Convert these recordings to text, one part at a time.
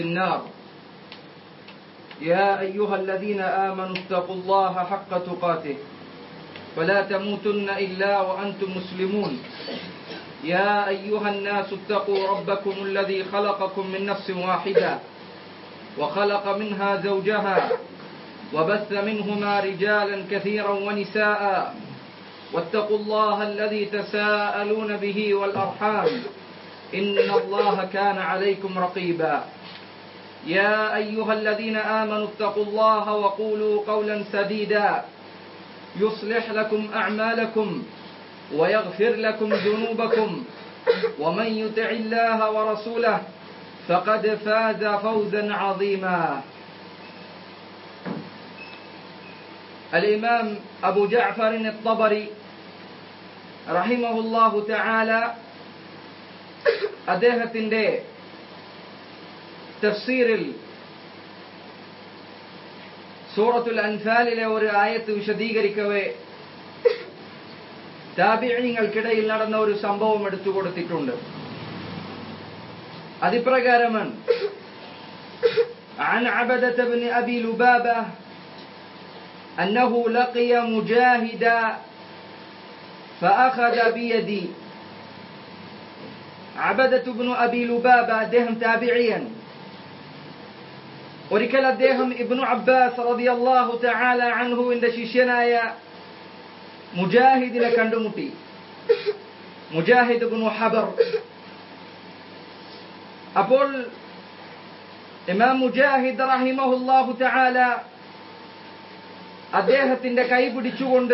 النار يا أيها الذين آمنوا اتقوا الله حق تقاته فلا تموتن إلا وأنتم مسلمون يا أيها الناس اتقوا ربكم الذي خلقكم من نفس واحدة وخلق منها زوجها وبث منهما رجالا كثيرا ونساء واتقوا الله الذي تساءلون به والأرحام إن الله كان عليكم رقيبا يا أيها الذين آمنوا اتقوا الله وقولوا قولا سديدا يصلح لكم أعمالكم ويغفر لكم ذنوبكم ومن يطع الله ورسوله فقد فاز فوزا عظيما الإمام أبو جعفر الطبري رحمه الله تعالى അദ്ദേഹത്തിന്റെ തഫ്സീറിൽ സൂറത്തുൽ അൻഫാലിലെ ഒരു ആയത്ത് വിശദീകരിക്കവേ താബിയങ്ങൾക്കിടയിൽ നടന്ന ഒരു സംഭവം എടുത്തു കൊടുത്തിട്ടുണ്ട് അതിപ്രകാരമാണ് عن عبدة بن أبي لبابة أنه لقي مجاهدا فأخذ بيدي عبدة بن أبي لبابة അദ്ദേഹം താബിഴിയൻ ഒരിക്കൽ അദ്ദേഹം ഇബ്നു അബ്ബാസ് റളിയല്ലാഹു തആല അൻഹുവിന്റെ ശിഷ്യനായ മുജാഹിദിനെ കണ്ടുമുട്ടി മുജാഹിദ് ഇബ്നു ഹബർ അപ്പോൾ ഇമാം മുജാഹിദ് റഹിമഹുല്ലാഹു തആല അദ്ദേഹത്തിന്റെ കൈ പിടിച്ചുകൊണ്ട്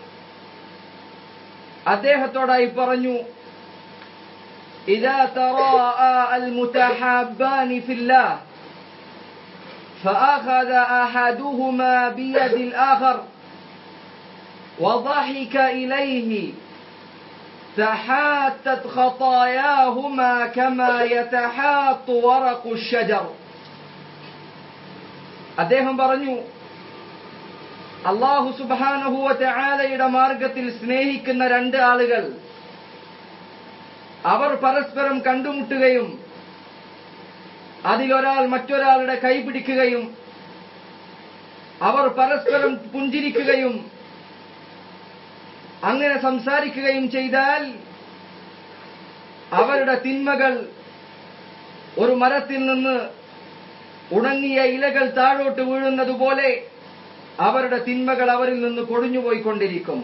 അദ്ദേഹത്തോടായി പറഞ്ഞു إذا تراءى المتحابان في الله فأخذ أحدهما بيد الآخر وضحك إليه تحاتت خطاياهما كما يتحاط ورق الشجر അദ്ദേഹം പറഞ്ഞു അള്ളാഹു സുബാനഹുവ ചാലയുടെ മാർഗത്തിൽ സ്നേഹിക്കുന്ന രണ്ട് ആളുകൾ അവർ പരസ്പരം കണ്ടുമുട്ടുകയും അതിലൊരാൾ മറ്റൊരാളുടെ കൈ പിടിക്കുകയും അവർ പരസ്പരം പുഞ്ചിരിക്കുകയും അങ്ങനെ സംസാരിക്കുകയും ചെയ്താൽ അവരുടെ തിന്മകൾ ഒരു മരത്തിൽ നിന്ന് ഉണങ്ങിയ ഇലകൾ താഴോട്ട് വീഴുന്നത് പോലെ അവരുടെ തിന്മകൾ അവരിൽ നിന്ന് കൊടിഞ്ഞുപോയിക്കൊണ്ടിരിക്കും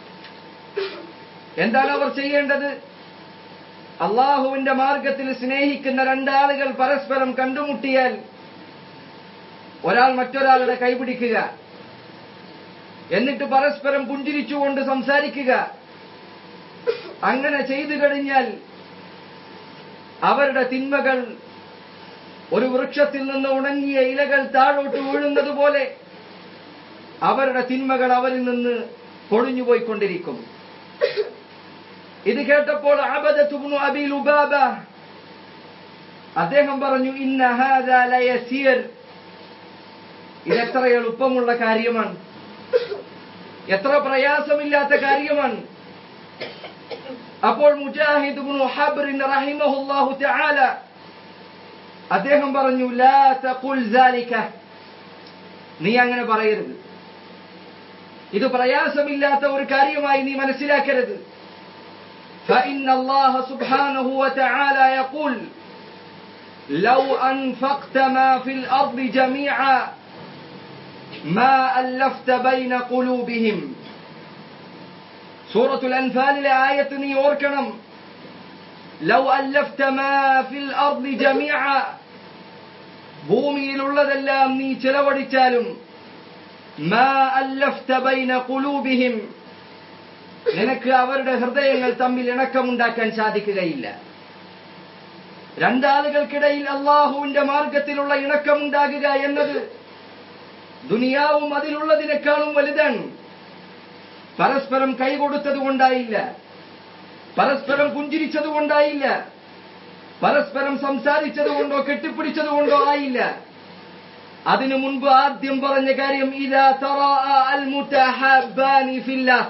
എന്താണ് അവർ ചെയ്യേണ്ടത് അള്ളാഹുവിന്റെ മാർഗത്തിൽ സ്നേഹിക്കുന്ന രണ്ടാളുകൾ പരസ്പരം കണ്ടുമുട്ടിയാൽ ഒരാൾ മറ്റൊരാളുടെ കൈപിടിക്കുക എന്നിട്ട് പരസ്പരം പുഞ്ചിരിച്ചുകൊണ്ട് സംസാരിക്കുക അങ്ങനെ ചെയ്തു കഴിഞ്ഞാൽ അവരുടെ തിന്മകൾ ഒരു വൃക്ഷത്തിൽ നിന്ന് ഉണങ്ങിയ ഇലകൾ താഴോട്ട് വീഴുന്നത് പോലെ അവരുടെ തിന്മകൾ അവരിൽ നിന്ന് പൊളിഞ്ഞുപോയിക്കൊണ്ടിരിക്കും ഇത് കേട്ടപ്പോൾ അബദത്തുബ്നു അബി ലുബാബ അദ്ദേഹം പറഞ്ഞു ഇന്ന ഹാദാ ലയസീർ ഇതെത്ര എളുപ്പമുള്ള കാര്യമാണ് എത്ര പ്രയാസമില്ലാത്ത കാര്യമാണ് അപ്പോൾ മുജാഹിദ് ഇബ്നു ഹബ്റിൻ റഹിമഹുല്ലാഹു തആല അദ്ദേഹം പറഞ്ഞു ലാ തഖുൽ സാലിക നീ അങ്ങനെ പറയരുത് ഇത് പ്രയാസമില്ലാത്ത ഒരു കാര്യമായി നീ മനസ്സിലാക്കരുത് فإن الله سبحانه وتعالى يقول لو أنفقت ما في الأرض جميعا ما ألفت بين قلوبهم سورة الأنفال لآية يوركنم لو ألفت ما في الأرض جميعا ഭൂമിയിലുള്ളതെല്ലാം നീ ചെലവഴിച്ചാലും മാ അല്ലഫ്ത ബൈന ഖുലൂബിഹിം നിനക്ക് അവരുടെ ഹൃദയങ്ങൾ തമ്മിൽ ഇണക്കമുണ്ടാക്കാൻ സാധിക്കുകയില്ല രണ്ടാളുകൾക്കിടയിൽ അള്ളാഹുവിന്റെ മാർഗത്തിലുള്ള ഇണക്കമുണ്ടാകുക എന്നത് ദുനിയാവും അതിലുള്ളതിനേക്കാളും വലുതാണ് പരസ്പരം കൈകൊടുത്തത് കൊണ്ടായില്ല പരസ്പരം പുഞ്ചിരിച്ചത് കൊണ്ടായില്ല പരസ്പരം സംസാരിച്ചത് കൊണ്ടോ കെട്ടിപ്പിടിച്ചത് കൊണ്ടോ ആയില്ല അതിനു മുൻപ് ആദ്യം പറഞ്ഞ കാര്യം ഇതാ അൽ മുതഹബ്ബാനി ഫില്ലാഹ്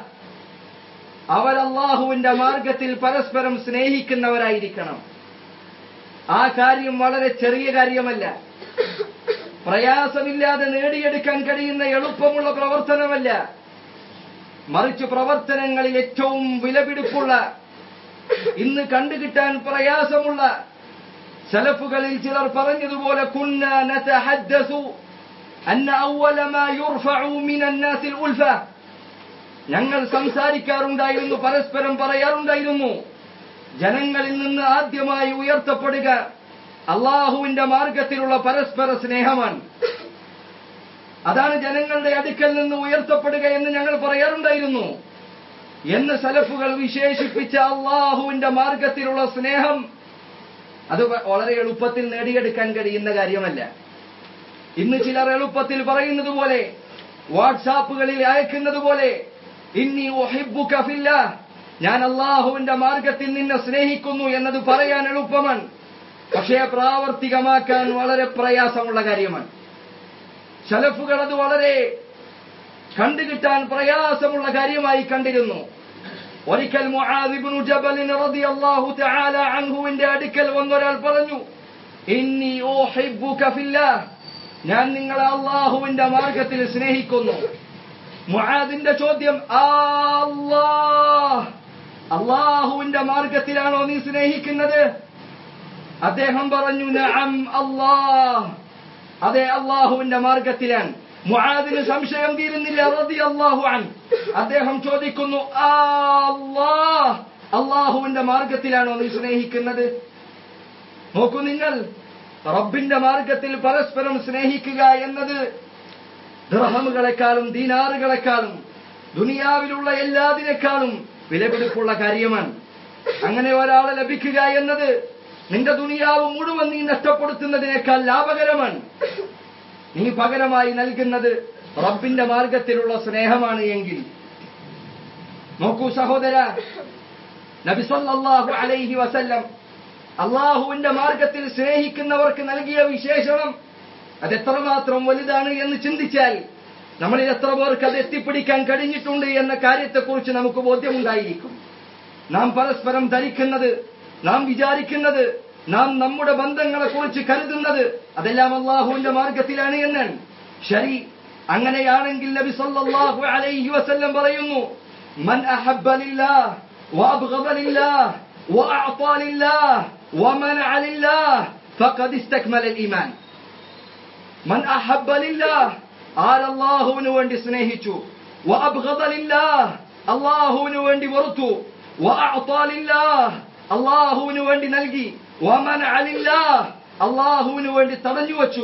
അവർ അള്ളാഹുവിന്റെ മാർഗത്തിൽ പരസ്പരം സ്നേഹിക്കുന്നവരായിരിക്കണം ആ കാര്യം വളരെ ചെറിയ കാര്യമല്ല പ്രയാസമില്ലാതെ നേടിയെടുക്കാൻ കഴിയുന്ന എളുപ്പമുള്ള പ്രവർത്തനമല്ല മറിച്ച് പ്രവർത്തനങ്ങളിൽ ഏറ്റവും വിലപിടിപ്പുള്ള ഇന്ന് കണ്ടുകിട്ടാൻ പ്രയാസമുള്ള സലഫുകളിൽ ചിലർ പറഞ്ഞതുപോലെ കുന്ന നതഹദ്ദസു അന്ന അവല മാ യുർഫഉ മിനൻ നാസിൽ ഉൽഫ ഞങ്ങൾ സംസാരിക്കാറുണ്ടായിരുന്നു പരസ്പരം പറയാറുണ്ടായിരുന്നു ജനങ്ങളിൽ നിന്ന് ആദ്യമായി ഉയർത്തപ്പെടുക അള്ളാഹുവിന്റെ മാർഗത്തിലുള്ള പരസ്പര സ്നേഹമാണ് അതാണ് ജനങ്ങളുടെ അടുക്കൽ നിന്ന് ഉയർത്തപ്പെടുക എന്ന് ഞങ്ങൾ പറയാറുണ്ടായിരുന്നു എന്ന് സലഫുകൾ വിശേഷിപ്പിച്ച അള്ളാഹുവിന്റെ മാർഗത്തിലുള്ള സ്നേഹം അത് വളരെ എളുപ്പത്തിൽ നേടിയെടുക്കാൻ കഴിയുന്ന കാര്യമല്ല ഇന്ന് ചിലർ എളുപ്പത്തിൽ പറയുന്നത് പോലെ വാട്സാപ്പുകളിൽ അയക്കുന്നത് പോലെ ഇന്നി ഒഹിബുക ഫില്ല ഞാൻ അള്ളാഹുവിന്റെ മാർഗത്തിൽ നിന്നെ സ്നേഹിക്കുന്നു എന്നത് പറയാൻ എളുപ്പമാണ് പക്ഷേ പ്രാവർത്തികമാക്കാൻ വളരെ പ്രയാസമുള്ള കാര്യമാണ് ശലഫുകൾ അത് വളരെ കണ്ടുകിട്ടാൻ പ്രയാസമുള്ള കാര്യമായി കണ്ടിരുന്നു ഒരിക്കൽ മുആദിബ്നു ജബലിൻ റളിയല്ലാഹു തആല അൻഹുവിന്റെ അടുക്കൽ വന്നൊരാൾ പറഞ്ഞു ഇന്നി ഉഹിബ്ബുക ഫില്ലാഹ് ഞാൻ നിങ്ങളെ അള്ളാഹുവിന്റെ മാർഗത്തിൽ സ്നേഹിക്കുന്നു മുആദിന്റെ ചോദ്യം അല്ലാഹ് അള്ളാഹുവിന്റെ മാർഗത്തിലാണോ നീ സ്നേഹിക്കുന്നത് അദ്ദേഹം പറഞ്ഞു നഅം അല്ലാഹ് അതെ അള്ളാഹുവിന്റെ മാർഗത്തിലാണ് മുആദിന് സംശയം തീരുന്നില്ല റളിയല്ലാഹു അൻ അദ്ദേഹം ചോദിക്കുന്നു അല്ലാഹ് അള്ളാഹുവിന്റെ മാർഗത്തിലാണോ നീ സ്നേഹിക്കുന്നത് നോക്കൂ നിങ്ങൾ റബ്ബിന്റെ മാർഗത്തിൽ പരസ്പരം സ്നേഹിക്കുക എന്നത് ദർഹമുകളെക്കാളും ദീനാറുകളെക്കാളും ദുനിയാവിലുള്ള എല്ലാതിനേക്കാളും വിലപിടിപ്പുള്ള കാര്യമാണ് അങ്ങനെ ഒരാളെ ലഭിക്കുക എന്നത് നിന്റെ ദുനിയാവ് മുഴുവൻ നീ നഷ്ടപ്പെടുത്തുന്നതിനേക്കാൾ ലാഭകരമാണ് നീ പകരമായി നൽകുന്നത് റബ്ബിന്റെ മാർഗത്തിലുള്ള സ്നേഹമാണ് എങ്കിൽ നോക്കൂ സഹോദര നബി സല്ലല്ലാഹു അലൈഹി വസല്ലം അള്ളാഹുവിന്റെ മാർഗത്തിൽ സ്നേഹിക്കുന്നവർക്ക് നൽകിയ വിശേഷണം അത് എത്രമാത്രം വലുതാണ് എന്ന് ചിന്തിച്ചാൽ നമ്മളിൽ എത്ര പേർക്ക് അത് എത്തിപ്പിടിക്കാൻ കഴിഞ്ഞിട്ടുണ്ട് എന്ന കാര്യത്തെക്കുറിച്ച് നമുക്ക് ബോധ്യമുണ്ടായിരിക്കും നാം പരസ്പരം ധരിക്കുന്നത് നാം വിചാരിക്കുന്നത് നാം നമ്മുടെ ബന്ധങ്ങളെ കുറിച്ച് കരുതുന്നത് അതെല്ലാം അള്ളാഹുവിന്റെ മാർഗത്തിലാണ് എന്നാണ് ശരി അങ്ങനെയാണെങ്കിൽ നബി സല്ലല്ലാഹു അലൈഹി വസല്ലം പറയുന്നു മൻ അഹബ്ബ ലില്ലാഹ് വഅബ്ഗദ ലില്ലാഹ് വഅഅത ലില്ലാഹ് വമനഅ ലില്ലാഹ് ഫഖദ് ഇസ്തക്മല الإيمان മൻ അഹബ്ബ ലില്ലാഹ് ആർ അല്ലാഹുവിന് വേണ്ടി സ്നേഹിച്ചു വഅബ്ഗദ ലില്ലാഹ് അല്ലാഹുവിന് വേണ്ടി വെറുത്തു വഅഅത ലില്ലാഹ് അള്ളാഹുവിന് വേണ്ടി നൽകി അള്ളാഹുവിന് വേണ്ടി തടഞ്ഞു വച്ചു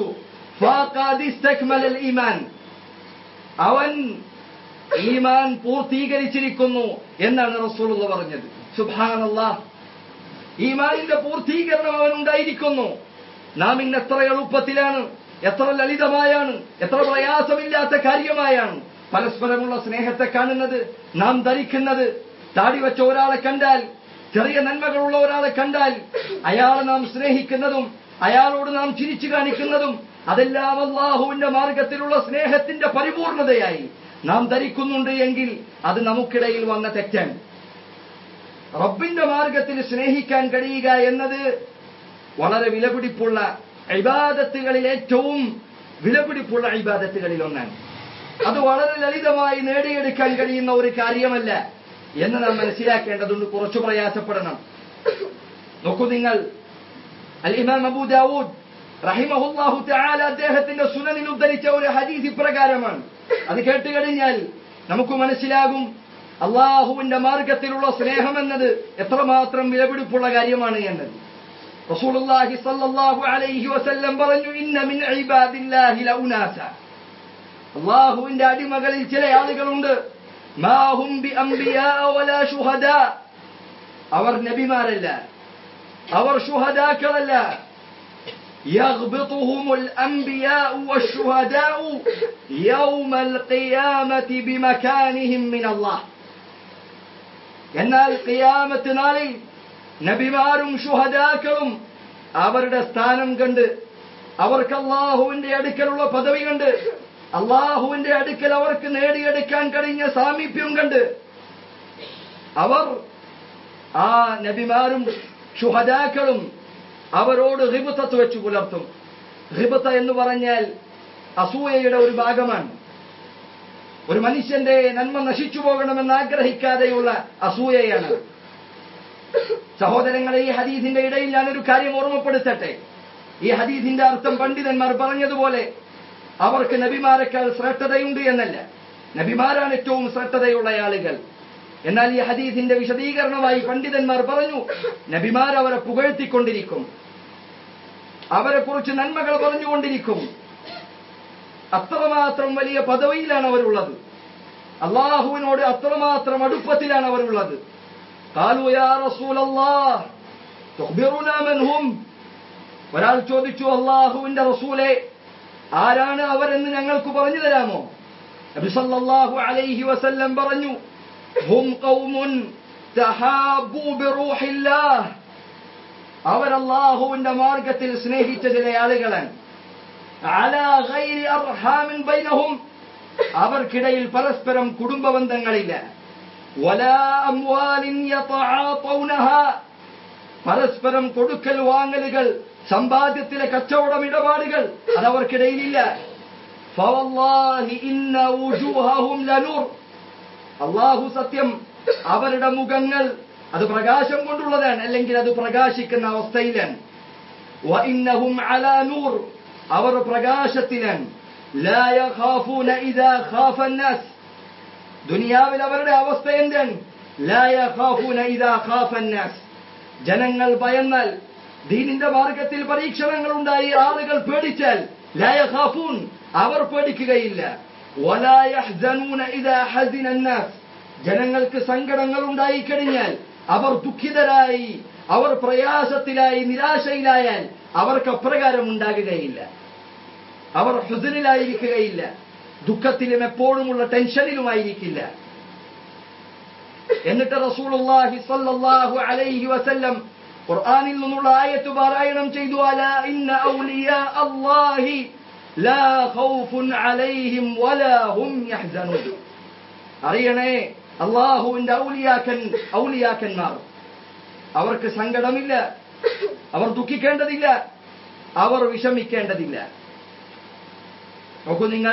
ഈമാൻ അവൻ ഈമാൻ പൂർത്തീകരിച്ചിരിക്കുന്നു എന്നാണ് റസൂൽ പറഞ്ഞത് സുബാനല്ലാ ഈമാനിന്റെ പൂർത്തീകരണം അവൻ ഉണ്ടായിരിക്കുന്നു നാം ഇന്ന് എത്ര എളുപ്പത്തിലാണ് എത്ര ലളിതമായാണ് എത്ര പ്രയാസമില്ലാത്ത കാര്യമായാണ് പരസ്പരമുള്ള സ്നേഹത്തെ കാണുന്നത് നാം ധരിക്കുന്നത് താടി വെച്ച ഒരാളെ കണ്ടാൽ ചെറിയ നന്മകളുള്ള ഒരാളെ കണ്ടാൽ അയാളെ നാം സ്നേഹിക്കുന്നതും അയാളോട് നാം ചിരിച്ചു കാണിക്കുന്നതും അതെല്ലാം അള്ളാഹുവിന്റെ മാർഗത്തിലുള്ള സ്നേഹത്തിന്റെ പരിപൂർണതയായി നാം ധരിക്കുന്നുണ്ട് എങ്കിൽ അത് നമുക്കിടയിൽ വന്ന തെറ്റാണ് റബ്ബിന്റെ മാർഗത്തിൽ സ്നേഹിക്കാൻ കഴിയുക എന്നത് വളരെ വിലപിടിപ്പുള്ള ഇബാദത്തുകളിൽ ഏറ്റവും വിലപിടിപ്പുള്ള ഇബാദത്തുകളിൽ ഒന്നാണ് അത് വളരെ ലളിതമായി നേടിയെടുക്കാൻ കഴിയുന്ന ഒരു കാര്യമല്ല എന്ന് നാം മനസ്സിലാക്കേണ്ടതുണ്ട് കുറച്ചു പ്രയാസപ്പെടണം നോക്കൂ നിങ്ങൾ അൽ ഇമാം അബൂ ദാവൂദ് റഹിമഹുല്ലാഹു തആല അദ്ദേഹത്തിന്റെ സുനനിൽ ഉദ്ധരിച്ച ഒരു ഹദീസ് ഇപ്രകാരമാണ് അത് കേട്ട് കഴിഞ്ഞാൽ നമുക്ക് മനസ്സിലാകും അള്ളാഹുവിന്റെ മാർഗത്തിലുള്ള സ്നേഹം എന്നത് എത്രമാത്രം വിലപിടിപ്പുള്ള കാര്യമാണ് എന്നത് റസൂലുള്ളാഹി സ്വല്ലല്ലാഹു അലൈഹി വസല്ലം പറഞ്ഞു ഇന്ന മിൻ ഇബാദില്ലാഹി ലൗനാസ അള്ളാഹുവിന്റെ അടിമകളിൽ ചില ആളുകളുണ്ട് മാഹും ബി അംബിയാ വലാ ശുഹദാ അവർ നബിമാരല്ല അവർ ശുഹദാക്കളല്ല يغبطهم الأنبياء والشهداء يوم القيامة بمكانهم من الله എന്നാൽ ഖിയാമത്ത് നാളിൽ നബിമാരും ശുഹദാക്കളും അവരുടെ സ്ഥാനം കണ്ട് അവർക്ക് അള്ളാഹുവിന്റെ അടുക്കലുള്ള പദവി കണ്ട് അള്ളാഹുവിന്റെ അടുക്കൽ അവർക്ക് നേടിയെടുക്കാൻ കഴിഞ്ഞ സാമീപ്യം കണ്ട് അവർ ആ നബിമാരും ശുഹദാക്കളും അവരോട് ഹിബത്തത്ത് വെച്ച് പുലർത്തും ഹിബത്ത എന്ന് പറഞ്ഞാൽ അസൂയയുടെ ഒരു ഭാഗമാണ് ഒരു മനുഷ്യന്റെ നന്മ നശിച്ചു പോകണമെന്ന് ആഗ്രഹിക്കാതെയുള്ള അസൂയയാണ് സഹോദരങ്ങളെ ഈ ഹദീസിന്റെ ഇടയിൽ ഞാനൊരു കാര്യം ഓർമ്മപ്പെടുത്തട്ടെ ഈ ഹദീസിന്റെ അർത്ഥം പണ്ഡിതന്മാർ പറഞ്ഞതുപോലെ അവർക്ക് നബിമാരെക്കാൾ ശ്രേഷ്ഠതയുണ്ട് എന്നല്ല നബിമാരാണ് ഏറ്റവും ശ്രേഷ്ഠതയുള്ള ആളുകൾ എന്നാൽ ഈ ഹദീസിന്റെ വിശദീകരണമായി പണ്ഡിതന്മാർ പറഞ്ഞു നബിമാർ അവരെ പുകഴ്ത്തിക്കൊണ്ടിരിക്കും അവരെ കുറിച്ച് നന്മകൾ പറഞ്ഞുകൊണ്ടിരിക്കും അത്രമാത്രം വലിയ പദവിയിലാണ് അവരുള്ളത് അള്ളാഹുവിനോട് അത്രമാത്രം അടുപ്പത്തിലാണ് അവരുള്ളത് قالوا يا رسول الله تخبرنا من هم ഒരാൾ ചോദിച്ചു അള്ളാഹുവിന്റെ റസൂലെ ആരാണ് അവരെന്ന് ഞങ്ങൾക്ക് പറഞ്ഞു തരാമോ നബി സല്ലല്ലാഹു അലൈഹി വസല്ലം പറഞ്ഞു ഹും ഖൗമുൻ തഹാബു ബിറൂഹില്ലാഹ് അവർ അള്ളാഹുവിന്റെ മാർഗത്തിൽ സ്നേഹിച്ച ചില ആളുകളാണ് അലാ ഗൈരി അർഹാമിൻ ബൈനഹും അവർക്കിടയിൽ പരസ്പരം കുടുംബ ബന്ധങ്ങളില്ല വലാ അംവാലിൻ യതആതൗനഹ പരസ്പരം കൊടുക്കൽ വാങ്ങലുകൾ സമ്പാദ്യത്തിലെ കച്ചവടം ഇടപാടുകൾ അതവർക്കിടയിലില്ല ഫവല്ലാഹി ഇന്ന വുജൂഹഹും ലനൂർ അള്ളാഹു സത്യം അവരുടെ മുഖങ്ങൾ അത് പ്രകാശം കൊണ്ടുള്ളതാണ് അല്ലെങ്കിൽ അത് പ്രകാശിക്കുന്ന അവസ്ഥയിലാണ് വഇന്നഹും അലാ നൂർ അവർ പ്രകാശത്തിലാണ് ലാ യഖാഫൂന ഇദാ ഖാഫ الناس ദുനിയാവിൽ അവരുടെ അവസ്ഥ എന്താണ് ലാ യഖാഫൂന ഇദാ ഖാഫ الناس ജനങ്ങൾ ഭയന്നാൽ ദീനിന്റെ മാർഗത്തിൽ പരീക്ഷണങ്ങൾ ഉണ്ടായി ആളുകൾ പേടിച്ചാൽ ലാ യഖാഫൂൻ അവർ പേടിക്കുകയില്ല വലാ യഹ്സനൂന ഇദാ ഹസിന الناس ജനങ്ങൾക്ക് സങ്കടങ്ങൾ ഉണ്ടായി കഴിഞ്ഞാൽ അവർ ദുഃഖിതരായി അവർ പ്രയാസത്തിലായി നിരാശയിലായാൽ അവർക്ക് അപ്രകാരം ഉണ്ടാകുകയില്ല അവർ ഹുസനിലായിരിക്കുകയില്ല ദുഃഖത്തിലും എപ്പോഴുമുള്ള ടെൻഷനിലുമായിരിക്കില്ല എന്നിട്ട് റസൂലുള്ളാഹി സ്വല്ലല്ലാഹു അലൈഹി വസല്ലം ഖുർആനിൽ നിന്നുള്ള ആയത്ത് പാരായണം ചെയ്തു അലാ ഇന്ന ഔലിയാ അല്ലാഹി ലാ ഖൗഫുൻ അലൈഹിം വലാ ഹും യഹ്സനൂൻ അറിയണേ അള്ളാഹുവിന്റെ ഔലിയാക്കൻ ഔലിയാക്കന്മാർ അവർക്ക് സങ്കടമില്ല അവർ ദുഃഖിക്കേണ്ടതില്ല അവർ വിഷമിക്കേണ്ടതില്ല നോക്കൂ നിങ്ങൾ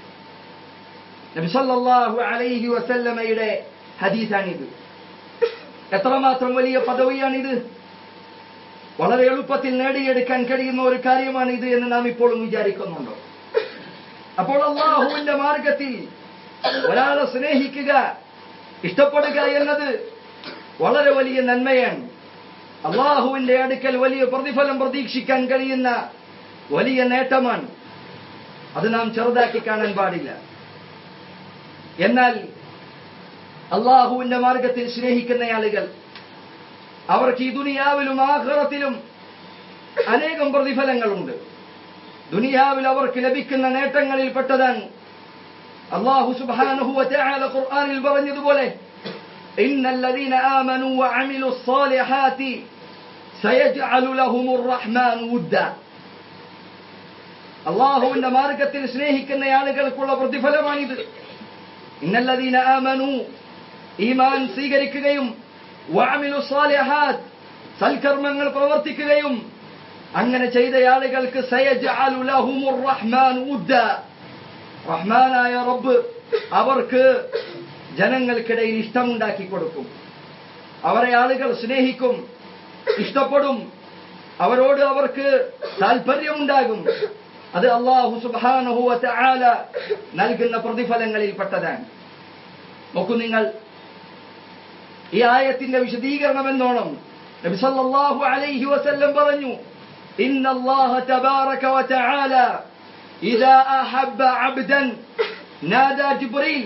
നബിസല്ലാഹു അലൈഹി വസല്ലമയുടെ ഹദീസാണിത് എത്രമാത്രം വലിയ പദവിയാണിത് വളരെ എളുപ്പത്തിൽ നേടിയെടുക്കാൻ കഴിയുന്ന ഒരു കാര്യമാണിത് എന്ന് നാം ഇപ്പോഴും വിചാരിക്കുന്നുണ്ടോ അപ്പോൾ അള്ളാഹുവിന്റെ മാർഗത്തിൽ ഒരാളെ സ്നേഹിക്കുക ഇഷ്ടപ്പെടുക എന്നത് വളരെ വലിയ നന്മയാണ് അള്ളാഹുവിന്റെ അടുക്കൽ വലിയ പ്രതിഫലം പ്രതീക്ഷിക്കാൻ കഴിയുന്ന വലിയ നേട്ടമാണ് അത് നാം ചെറുതാക്കി കാണാൻ പാടില്ല എന്നാൽ അള്ളാഹുവിന്റെ മാർഗത്തിൽ സ്നേഹിക്കുന്ന ആളുകൾ അവർക്ക് ഈ ദുനിയാവിലും ആഹ്റത്തിലും അനേകം പ്രതിഫലങ്ങളുണ്ട് ദുനിയാവിൽ അവർക്ക് ലഭിക്കുന്ന നേട്ടങ്ങളിൽ പെട്ടതാണ് അള്ളാഹു സുബ്ഹാനഹു വതആല ഖുർആനിൽ പറഞ്ഞതുപോലെ ഇന്നല്ലദീന ആമനു വഅമിലു സ്സാലിഹാത്തി സയജ്അലു ലഹുമുർ റഹ്മാൻ വുദ്ദ അള്ളാഹുവിന്റെ മാർഗത്തിൽ സ്നേഹിക്കുന്ന ആളുകൾക്കുള്ള പ്രതിഫലമാണിത് ഇന്നല്ലദീന ആമനു ഈമാൻ സ്വീകരിക്കുകയും വഅമിലു സ്സാലിഹാത്ത് സൽക്കർമ്മങ്ങൾ പ്രവർത്തിക്കുകയും അങ്ങനെ ചെയ്ത ആളുകൾക്ക് സയജ്അലു ലഹുമുർ റഹ്മാൻ വുദ്ദ റഹ്മാനായ റബ്ബ് അവർക്ക് ജനങ്ങൾക്കിടയിൽ ഇഷ്ടമുണ്ടാക്കി കൊടുക്കും അവരെ ആളുകൾ സ്നേഹിക്കും ഇഷ്ടപ്പെടും അവരോട് അവർക്ക് താല്പര്യമുണ്ടാകും അത് അള്ളാഹു സുബാനഹുവത്തെ ആല നൽകുന്ന പ്രതിഫലങ്ങളിൽ പെട്ടതാണ് നോക്കൂ നിങ്ങൾ ഈ ആയത്തിന്റെ വിശദീകരണം എന്നോണം നബി സല്ലല്ലാഹു അലൈഹി വസല്ലം പറഞ്ഞു ഇന്ന അല്ലാഹ തബാറക വതആല إذا أحب عبدا نادى جبريل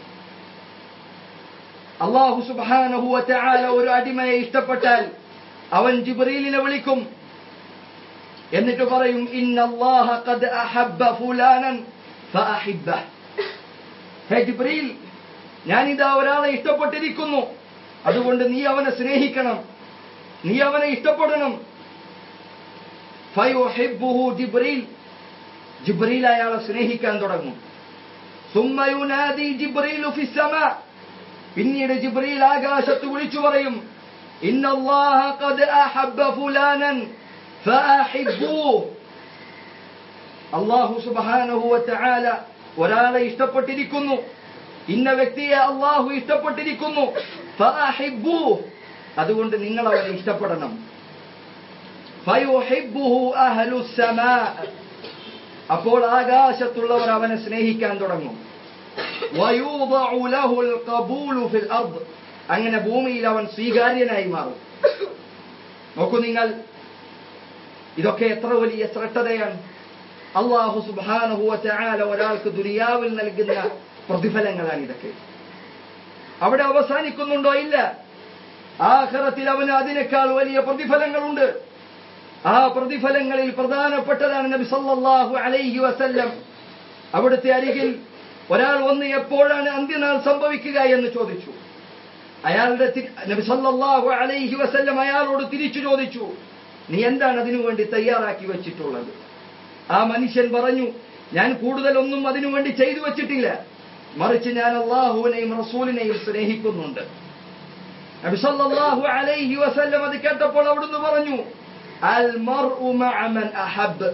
അള്ളാഹു സുബാനഹു വതആല ഒരു അടിമയെ ഇഷ്ടപ്പെട്ടാൽ അവൻ ജിബ്രീലിനെ വിളിക്കും എന്നിട്ട് പറയും ഇന്നല്ലാഹ ഖദ് അഹബ്ബ ഫുലാനൻ ഫഅഹിബ്ബഹ് ഹേ ജിബ്രീൽ ഞാൻ ഇതാ ഒരാളെ ഇഷ്ടപ്പെട്ടിരിക്കുന്നു അതുകൊണ്ട് നീ അവനെ സ്നേഹിക്കണം നീ അവനെ ഇഷ്ടപ്പെടണം ഫയുഹിബ്ബുഹു ജിബ്രീൽ ജിബ്രീൽ അയാളെ സ്നേഹിക്കാൻ തുടങ്ങും ثم ينادي جبريل في السماء പിന്നീട് ജിബ്രീൽ ആകാശത്ത് വിളിച്ചു പറയും ഇന്നല്ലാഹ ഖദ് അഹബ്ബ ഫുലാനൻ فأحبوه അള്ളാഹു സുബാനഹുവല ഒരാളെ ഇഷ്ടപ്പെട്ടിരിക്കുന്നു ഇന്ന വ്യക്തിയെ അള്ളാഹു ഇഷ്ടപ്പെട്ടിരിക്കുന്നു ഫഅഹിബ്ബൂ. അതുകൊണ്ട് നിങ്ങൾ അവനെ ഇഷ്ടപ്പെടണം ഫയുഹിബ്ബുഹു അഹ്ലുസ് സമാ. അപ്പോൾ ആകാശത്തുള്ളവർ അവനെ സ്നേഹിക്കാൻ തുടങ്ങും വയൂദഉ ലഹുൽ ഖബൂലു ഫിൽ അർദ്. അങ്ങനെ ഭൂമിയിൽ അവൻ സ്വീകാര്യനായി മാറും നോക്കൂ നിങ്ങൾ ഇതൊക്കെ എത്ര വലിയ ശ്രദ്ധതയാണ് അള്ളാഹു സുബാനഹുവ ചായാല ഒരാൾക്ക് ദുനിയാവിൽ നൽകുന്ന പ്രതിഫലങ്ങളാണ് ഇതൊക്കെ അവിടെ അവസാനിക്കുന്നുണ്ടോ ഇല്ല ആഖിറത്തിൽ അവന് അതിനേക്കാൾ വലിയ പ്രതിഫലങ്ങളുണ്ട് ആ പ്രതിഫലങ്ങളിൽ പ്രധാനപ്പെട്ടതാണ് നബി സല്ലല്ലാഹു അലൈഹി വസല്ലം അവിടുത്തെ അരികിൽ ഒരാൾ വന്ന് എപ്പോഴാണ് അന്ത്യനാൾ സംഭവിക്കുക എന്ന് ചോദിച്ചു അയാളുടെ തി- നബി സല്ലല്ലാഹു അലൈഹി വസല്ലം അയാളോട് തിരിച്ചു ചോദിച്ചു നീ എന്താണ് അതിനു വേണ്ടി തയ്യാറാക്കി വെച്ചിട്ടുള്ളത് ആ മനുഷ്യൻ പറഞ്ഞു ഞാൻ കൂടുതലൊന്നും അതിനു വേണ്ടി ചെയ്തു വെച്ചിട്ടില്ല മറിച്ച് ഞാൻ അള്ളാഹുവിനെയും റസൂലിനെയും സ്നേഹിക്കുന്നുണ്ട് നബി സല്ലല്ലാഹു അലൈഹി വസല്ലം അത് കേട്ടപ്പോൾ അവിടുന്ന് പറഞ്ഞു അൽ മർഉ മഅ മൻ അഹബ്ബ്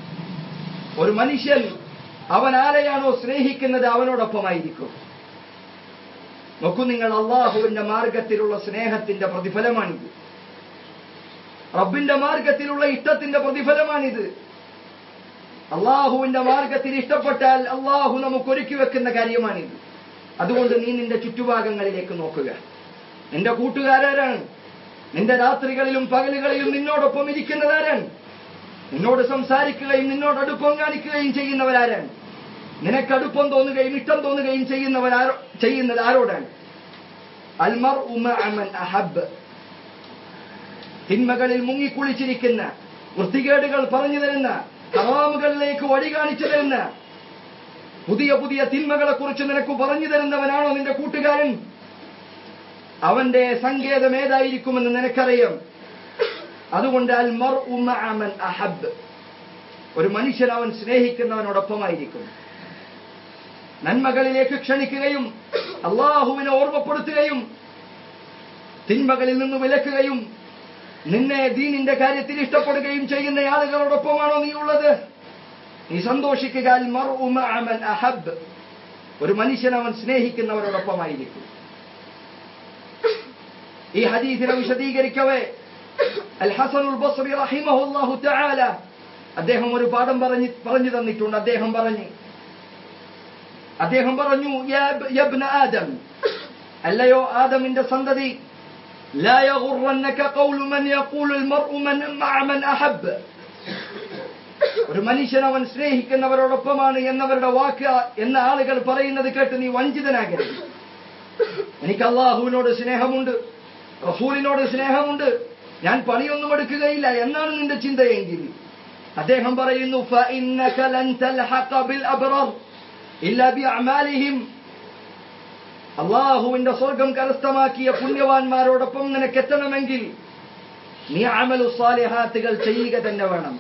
ഒരു മനുഷ്യൻ അവൻ ആരെയാണോ സ്നേഹിക്കുന്നത് അവനോടൊപ്പമായിരിക്കും നോക്കൂ നിങ്ങൾ അള്ളാഹുവിന്റെ മാർഗത്തിലുള്ള സ്നേഹത്തിന്റെ പ്രതിഫലമാണിത് റബ്ബിന്റെ മാർഗത്തിലുള്ള ഇഷ്ടത്തിന്റെ പ്രതിഫലമാണിത് അള്ളാഹുവിന്റെ മാർഗത്തിൽ ഇഷ്ടപ്പെട്ടാൽ അള്ളാഹു നമുക്ക് ഒരുക്കി വെക്കുന്ന കാര്യമാണിത് അതുകൊണ്ട് നീ നിന്റെ ചുറ്റുഭാഗങ്ങളിലേക്ക് നോക്കുക നിന്റെ കൂട്ടുകാരാരാണ് നിന്റെ രാത്രികളിലും പകലുകളിലും നിന്നോടൊപ്പം ഇരിക്കുന്നതാരാണ് നിന്നോട് സംസാരിക്കുകയും നിന്നോട് അടുപ്പം കാണിക്കുകയും ചെയ്യുന്നവരാരാണ് നിനക്ക് അടുപ്പം തോന്നുകയും ഇഷ്ടം തോന്നുകയും ചെയ്യുന്നവരാരോ ചെയ്യുന്നത് ആരോടാണ് അൽമർ ഉമ അമൻ അഹബ് തിന്മകളിൽ മുങ്ങിക്കുളിച്ചിരിക്കുന്ന വൃത്തികേടുകൾ പറഞ്ഞു തരുന്ന ഹറാമുകളിലേക്ക് വഴി കാണിച്ചു തരുന്ന പുതിയ പുതിയ തിന്മകളെ കുറിച്ച് നിനക്ക് പറഞ്ഞു തരുന്നവനാണോ നിന്റെ കൂട്ടുകാരൻ അവന്റെ സങ്കേതം ഏതായിരിക്കുമെന്ന് നിനക്കറിയാം അതുകൊണ്ട് അൽ മർ അമൻ അഹബ് ഒരു മനുഷ്യൻ അവൻ സ്നേഹിക്കുന്നവനോടൊപ്പമായിരിക്കും നന്മകളിലേക്ക് ക്ഷണിക്കുകയും അള്ളാഹുവിനെ ഓർമ്മപ്പെടുത്തുകയും തിന്മകളിൽ നിന്ന് വിലക്കുകയും നിന്നെ ദീനിന്റെ കാര്യത്തിൽ ഇഷ്ടപ്പെടുകയും ചെയ്യുന്ന ആളുകളോടൊപ്പമാണോ നീ ഉള്ളത് നീ സന്തോഷിക്കുക അൽ മർഉ മഅ മൻ അഹബ് ഒരു മനുഷ്യൻ അവൻ സ്നേഹിക്കുന്നവരോടൊപ്പമായിരിക്കും ഈ ഹദീസിനെ വിശദീകരിക്കവേ അൽ ഹസനുൽ ബസ്രി റഹിമഹുല്ലാഹു തആല അദ്ദേഹം ഒരു പാഠം പറഞ്ഞു പറഞ്ഞു തന്നിട്ടുണ്ട് അദ്ദേഹം പറഞ്ഞു അദ്ദേഹം പറഞ്ഞു "യാ ബ- യബ്ന ആദം അല്ലയോ ആദമിന്റെ സന്തതി لا يغرنك قول من يقول المرء من مع من أحب ഒരു മനുഷ്യൻ അവൻ സ്നേഹിക്കുന്നവരോടൊപ്പമാണ് എന്നവരുടെ വാക്ക് എന്ന ആളുകൾ പറയുന്നത് കേട്ട് നീ വഞ്ചിതനാകരുത് എനിക്ക് അള്ളാഹുവിനോട് സ്നേഹമുണ്ട് റസൂലിനോട് സ്നേഹമുണ്ട് ഞാൻ പണിയൊന്നും എടുക്കുകയില്ല എന്നാണ് നിന്റെ ചിന്തയെങ്കിൽ അദ്ദേഹം പറയുന്നു فإنك لن تلحق بالأبرار إلا بأعمالهم അള്ളാഹുവിന്റെ സ്വർഗം കരസ്ഥമാക്കിയ പുണ്യവാന്മാരോടൊപ്പം നിനക്ക് എത്തണമെങ്കിൽ നീ അമലു സാലിഹാത്തുകൾ ചെയ്യുക തന്നെ വേണം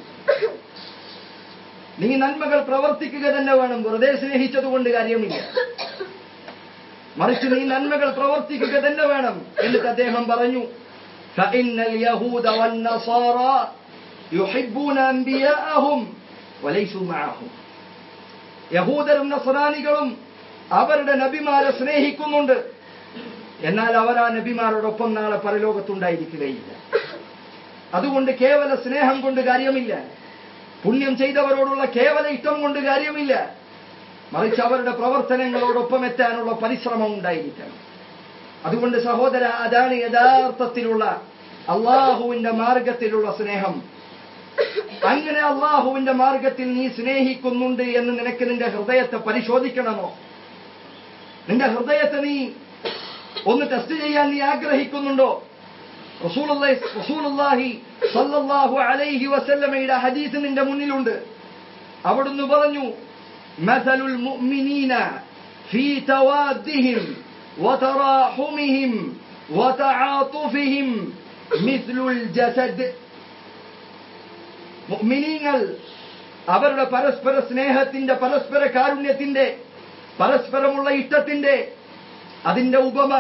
നീ നന്മകൾ പ്രവർത്തിക്കുക തന്നെ വേണം വെറുതെ സ്നേഹിച്ചതുകൊണ്ട് കാര്യമില്ല മറിച്ച് നീ നന്മകൾ പ്രവർത്തിക്കുക തന്നെ വേണം എന്നിട്ട് അദ്ദേഹം പറഞ്ഞു فإن اليهود والنصارى يحبون أنبياءهم وليسوا معهم യഹൂദരും നസറാനികളും അവരുടെ നബിമാരെ സ്നേഹിക്കുന്നുണ്ട് എന്നാൽ അവർ ആ നബിമാരോടൊപ്പം നാളെ പരലോകത്തുണ്ടായിരിക്കുകയില്ല അതുകൊണ്ട് കേവല സ്നേഹം കൊണ്ട് കാര്യമില്ല പുണ്യം ചെയ്തവരോടുള്ള കേവല ഇഷ്ടം കൊണ്ട് കാര്യമില്ല മറിച്ച് അവരുടെ പ്രവർത്തനങ്ങളോടൊപ്പം എത്താനുള്ള പരിശ്രമം ഉണ്ടായിരിക്കണം അതുകൊണ്ട് സഹോദര അതാണ് യഥാർത്ഥത്തിലുള്ള അള്ളാഹുവിന്റെ മാർഗത്തിലുള്ള സ്നേഹം അങ്ങനെ അള്ളാഹുവിന്റെ മാർഗത്തിൽ നീ സ്നേഹിക്കുന്നുണ്ട് എന്ന് നിനക്ക് നിന്റെ ഹൃദയത്തെ പരിശോധിക്കണമോ നിന്റെ ഹൃദയത്തെ നീ ഒന്ന് ടെസ്റ്റ് ചെയ്യാൻ നീ ആഗ്രഹിക്കുന്നുണ്ടോ റസൂലുള്ളാഹി റസൂലുള്ളാഹി സല്ലല്ലാഹു അലൈഹി വസല്ലമയുടെ ഹദീസ് നിന്റെ മുന്നിലുണ്ട് അവിടുന്ന് പറഞ്ഞു മസലുൽ മുഅ്മിനീന ഫീ തവാദ്ദിഹിം വതറാഹുമിഹിം വതആതുഫിഹിം മിസ്ലുൽ ജസദ് മുഅ്മിനീങ്ങൾ അവരുടെ പരസ്പര സ്നേഹത്തിന്റെ പരസ്പര കാരുണ്യത്തിന്റെ പരസ്പരമുള്ള ഇഷ്ടത്തിന്റെ അതിന്റെ ഉപമ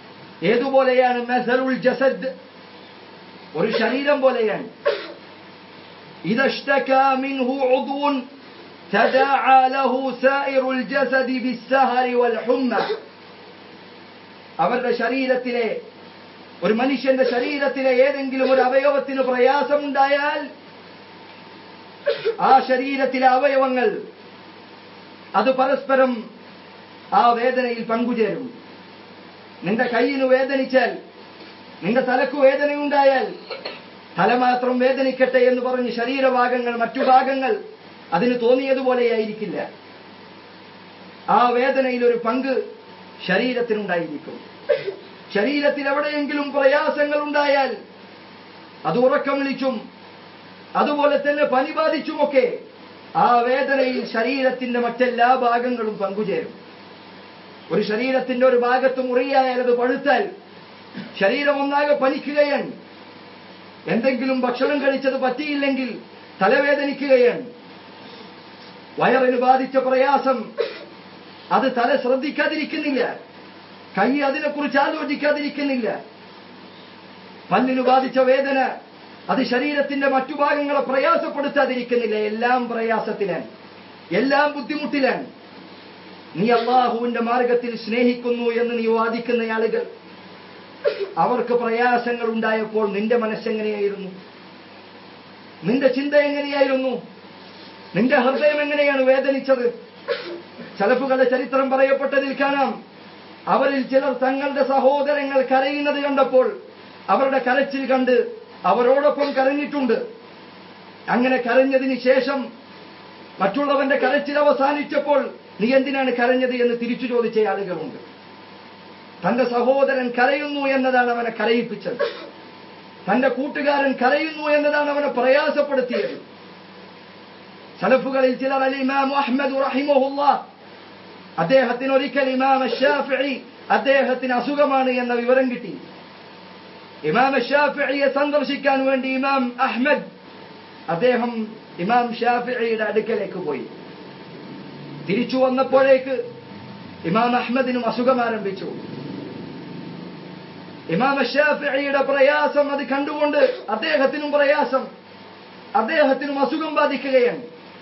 ഏതുപോലെയാണ് മെസലുൽ ജസദ് ഒരു ശരീരം പോലെയാണ് إذا اشتكى منه عضو تداعى له سائر الجسد بالسهر والحمى അവരുടെ ശരീരത്തിലെ ഒരു മനുഷ്യന്റെ ശരീരത്തിലെ ഏതെങ്കിലും ഒരു അവയവത്തിന് പ്രയാസമുണ്ടായാൽ ആ ശരീരത്തിലെ അവയവങ്ങൾ അത് പരസ്പരം ആ വേദനയിൽ പങ്കുചേരും നിന്റെ കയ്യിന് വേദനിച്ചാൽ നിന്റെ തലക്ക് വേദനയുണ്ടായാൽ തല മാത്രം വേദനിക്കട്ടെ എന്ന് പറഞ്ഞ് ശരീരഭാഗങ്ങൾ മറ്റു ഭാഗങ്ങൾ അതിന് തോന്നിയതുപോലെയായിരിക്കില്ല ആ വേദനയിൽ ഒരു പങ്ക് ശരീരത്തിനുണ്ടായിരിക്കും ശരീരത്തിൽ എവിടെയെങ്കിലും പ്രയാസങ്ങൾ ഉണ്ടായാൽ അത് ഉറക്കം വിളിച്ചും അതുപോലെ തന്നെ പനി ബാധിച്ചുമൊക്കെ ആ വേദനയിൽ ശരീരത്തിന്റെ മറ്റെല്ലാ ഭാഗങ്ങളും പങ്കുചേരും ഒരു ശരീരത്തിന്റെ ഒരു ഭാഗത്ത് മുറിയായാൽ അത് പഴുത്താൽ ശരീരം ഒന്നാകെ പനിക്കുകയാണ് എന്തെങ്കിലും ഭക്ഷണം കഴിച്ചത് പറ്റിയില്ലെങ്കിൽ തലവേദനിക്കുകയാണ് വയറിന് ബാധിച്ച പ്രയാസം അത് തല ശ്രദ്ധിക്കാതിരിക്കുന്നില്ല കൈ അതിനെക്കുറിച്ച് ആലോചിക്കാതിരിക്കുന്നില്ല പല്ലിന് ബാധിച്ച വേദന അത് ശരീരത്തിന്റെ മറ്റു ഭാഗങ്ങളെ പ്രയാസപ്പെടുത്താതിരിക്കുന്നില്ല എല്ലാം പ്രയാസത്തിലാണ് എല്ലാം ബുദ്ധിമുട്ടിലാണ് നീ അള്ളാഹുവിന്റെ മാർഗത്തിൽ സ്നേഹിക്കുന്നു എന്ന് നീ വാദിക്കുന്ന ആളുകൾ അവർക്ക് പ്രയാസങ്ങൾ ഉണ്ടായപ്പോൾ നിന്റെ മനസ്സെങ്ങനെയായിരുന്നു നിന്റെ ചിന്ത എങ്ങനെയായിരുന്നു നിന്റെ ഹൃദയം എങ്ങനെയാണ് വേദനിച്ചത് ചലഫുകളുടെ ചരിത്രം പറയപ്പെട്ടതിൽ കാണാം അവരിൽ ചിലർ തങ്ങളുടെ സഹോദരങ്ങൾ കരയുന്നത് കണ്ടപ്പോൾ അവരുടെ കരച്ചിൽ കണ്ട് അവരോടൊപ്പം കരഞ്ഞിട്ടുണ്ട് അങ്ങനെ കരഞ്ഞതിന് ശേഷം മറ്റുള്ളവന്റെ കരച്ചിൽ അവസാനിച്ചപ്പോൾ നീ എന്തിനാണ് കരഞ്ഞത് എന്ന് തിരിച്ചു ചോദിച്ച ആളുകളുണ്ട് തന്റെ സഹോദരൻ കരയുന്നു എന്നതാണ് അവനെ കരയിപ്പിച്ചത് തന്റെ കൂട്ടുകാരൻ കരയുന്നു എന്നതാണ് അവനെ പ്രയാസപ്പെടുത്തിയത് സലഫുകളിൽ ചിലർ അൽ ഇമാം അഹ്മദ് റഹിമഹുല്ല അദ്ദേഹത്തിന് ഒരിക്കൽ ഇമാം ഷാഫിഇ അദ്ദേഹത്തിന് അസുഖമാണ് എന്ന വിവരം കിട്ടി ഇമാം ഷാഫിഇയെ സന്ദർശിക്കാൻ വേണ്ടി ഇമാം അഹ്മദ് അദ്ദേഹം ഇമാം ഷാഫിഇയുടെ അടുക്കലേക്ക് പോയി തിരിച്ചു വന്നപ്പോഴേക്ക് ഇമാം അഹ്മദിനും അസുഖം ആരംഭിച്ചു ഇമാം ഷാഫിഇയുടെ പ്രയാസം അത് കണ്ടുകൊണ്ട് അദ്ദേഹത്തിനും പ്രയാസം അദ്ദേഹത്തിനും അസുഖം ബാധിക്കുകയാണ്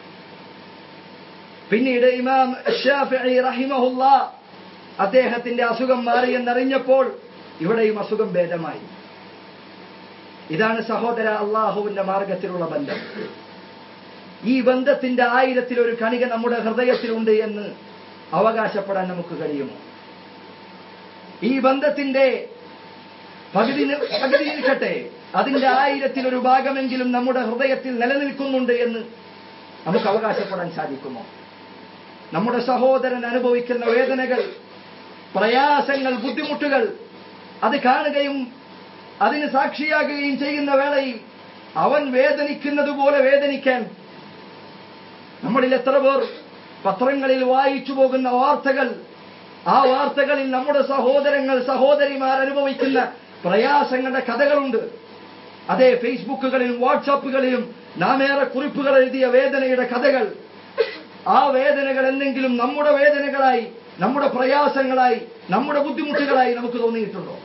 പിന്നീട് ഇമാം ഷാഫിഇ റഹിമഹുല്ല അദ്ദേഹത്തിന്റെ അസുഖം മാറിയെന്നറിഞ്ഞപ്പോൾ ഇവിടെയും അസുഖം ഭേദമായി ഇതാണ് സഹോദര അള്ളാഹുവിന്റെ മാർഗത്തിലുള്ള ബന്ധം ഈ ബന്ധത്തിന്റെ ആയിരത്തിൽ ഒരു കണിക നമ്മുടെ ഹൃദയത്തിലുണ്ട് എന്ന് അവകാശപ്പെടാൻ നമുക്ക് കഴിയുമോ ഈ ബന്ധത്തിന്റെ പകുതി പകുതി നിൽക്കട്ടെ അതിന്റെ ആയിരത്തിൽ ഒരു ഭാഗമെങ്കിലും നമ്മുടെ ഹൃദയത്തിൽ നിലനിൽക്കുന്നുണ്ട് എന്ന് നമുക്ക് അവകാശപ്പെടാൻ സാധിക്കുമോ നമ്മുടെ സഹോദരൻ അനുഭവിക്കുന്ന വേദനകൾ പ്രയാസങ്ങൾ ബുദ്ധിമുട്ടുകൾ അത് കാണുകയും അതിന് സാക്ഷിയാകുകയും ചെയ്യുന്ന വേളയിൽ അവൻ വേദനിക്കുന്നത് പോലെ വേദനിക്കാൻ നമ്മളിൽ എത്ര പേർ പത്രങ്ങളിൽ വായിച്ചു പോകുന്ന വാർത്തകൾ ആ വാർത്തകളിൽ നമ്മുടെ സഹോദരങ്ങൾ സഹോദരിമാർ അനുഭവിക്കുന്ന പ്രയാസങ്ങളുടെ കഥകളുണ്ട് അതേ ഫേസ്ബുക്കുകളിലും വാട്സാപ്പുകളിലും നാം ഏറെ കുറിപ്പുകൾ എഴുതിയ വേദനയുടെ കഥകൾ ആ വേദനകൾ എന്തെങ്കിലും നമ്മുടെ വേദനകളായി നമ്മുടെ പ്രയാസങ്ങളായി നമ്മുടെ ബുദ്ധിമുട്ടുകളായി നമുക്ക് തോന്നിയിട്ടുണ്ടോ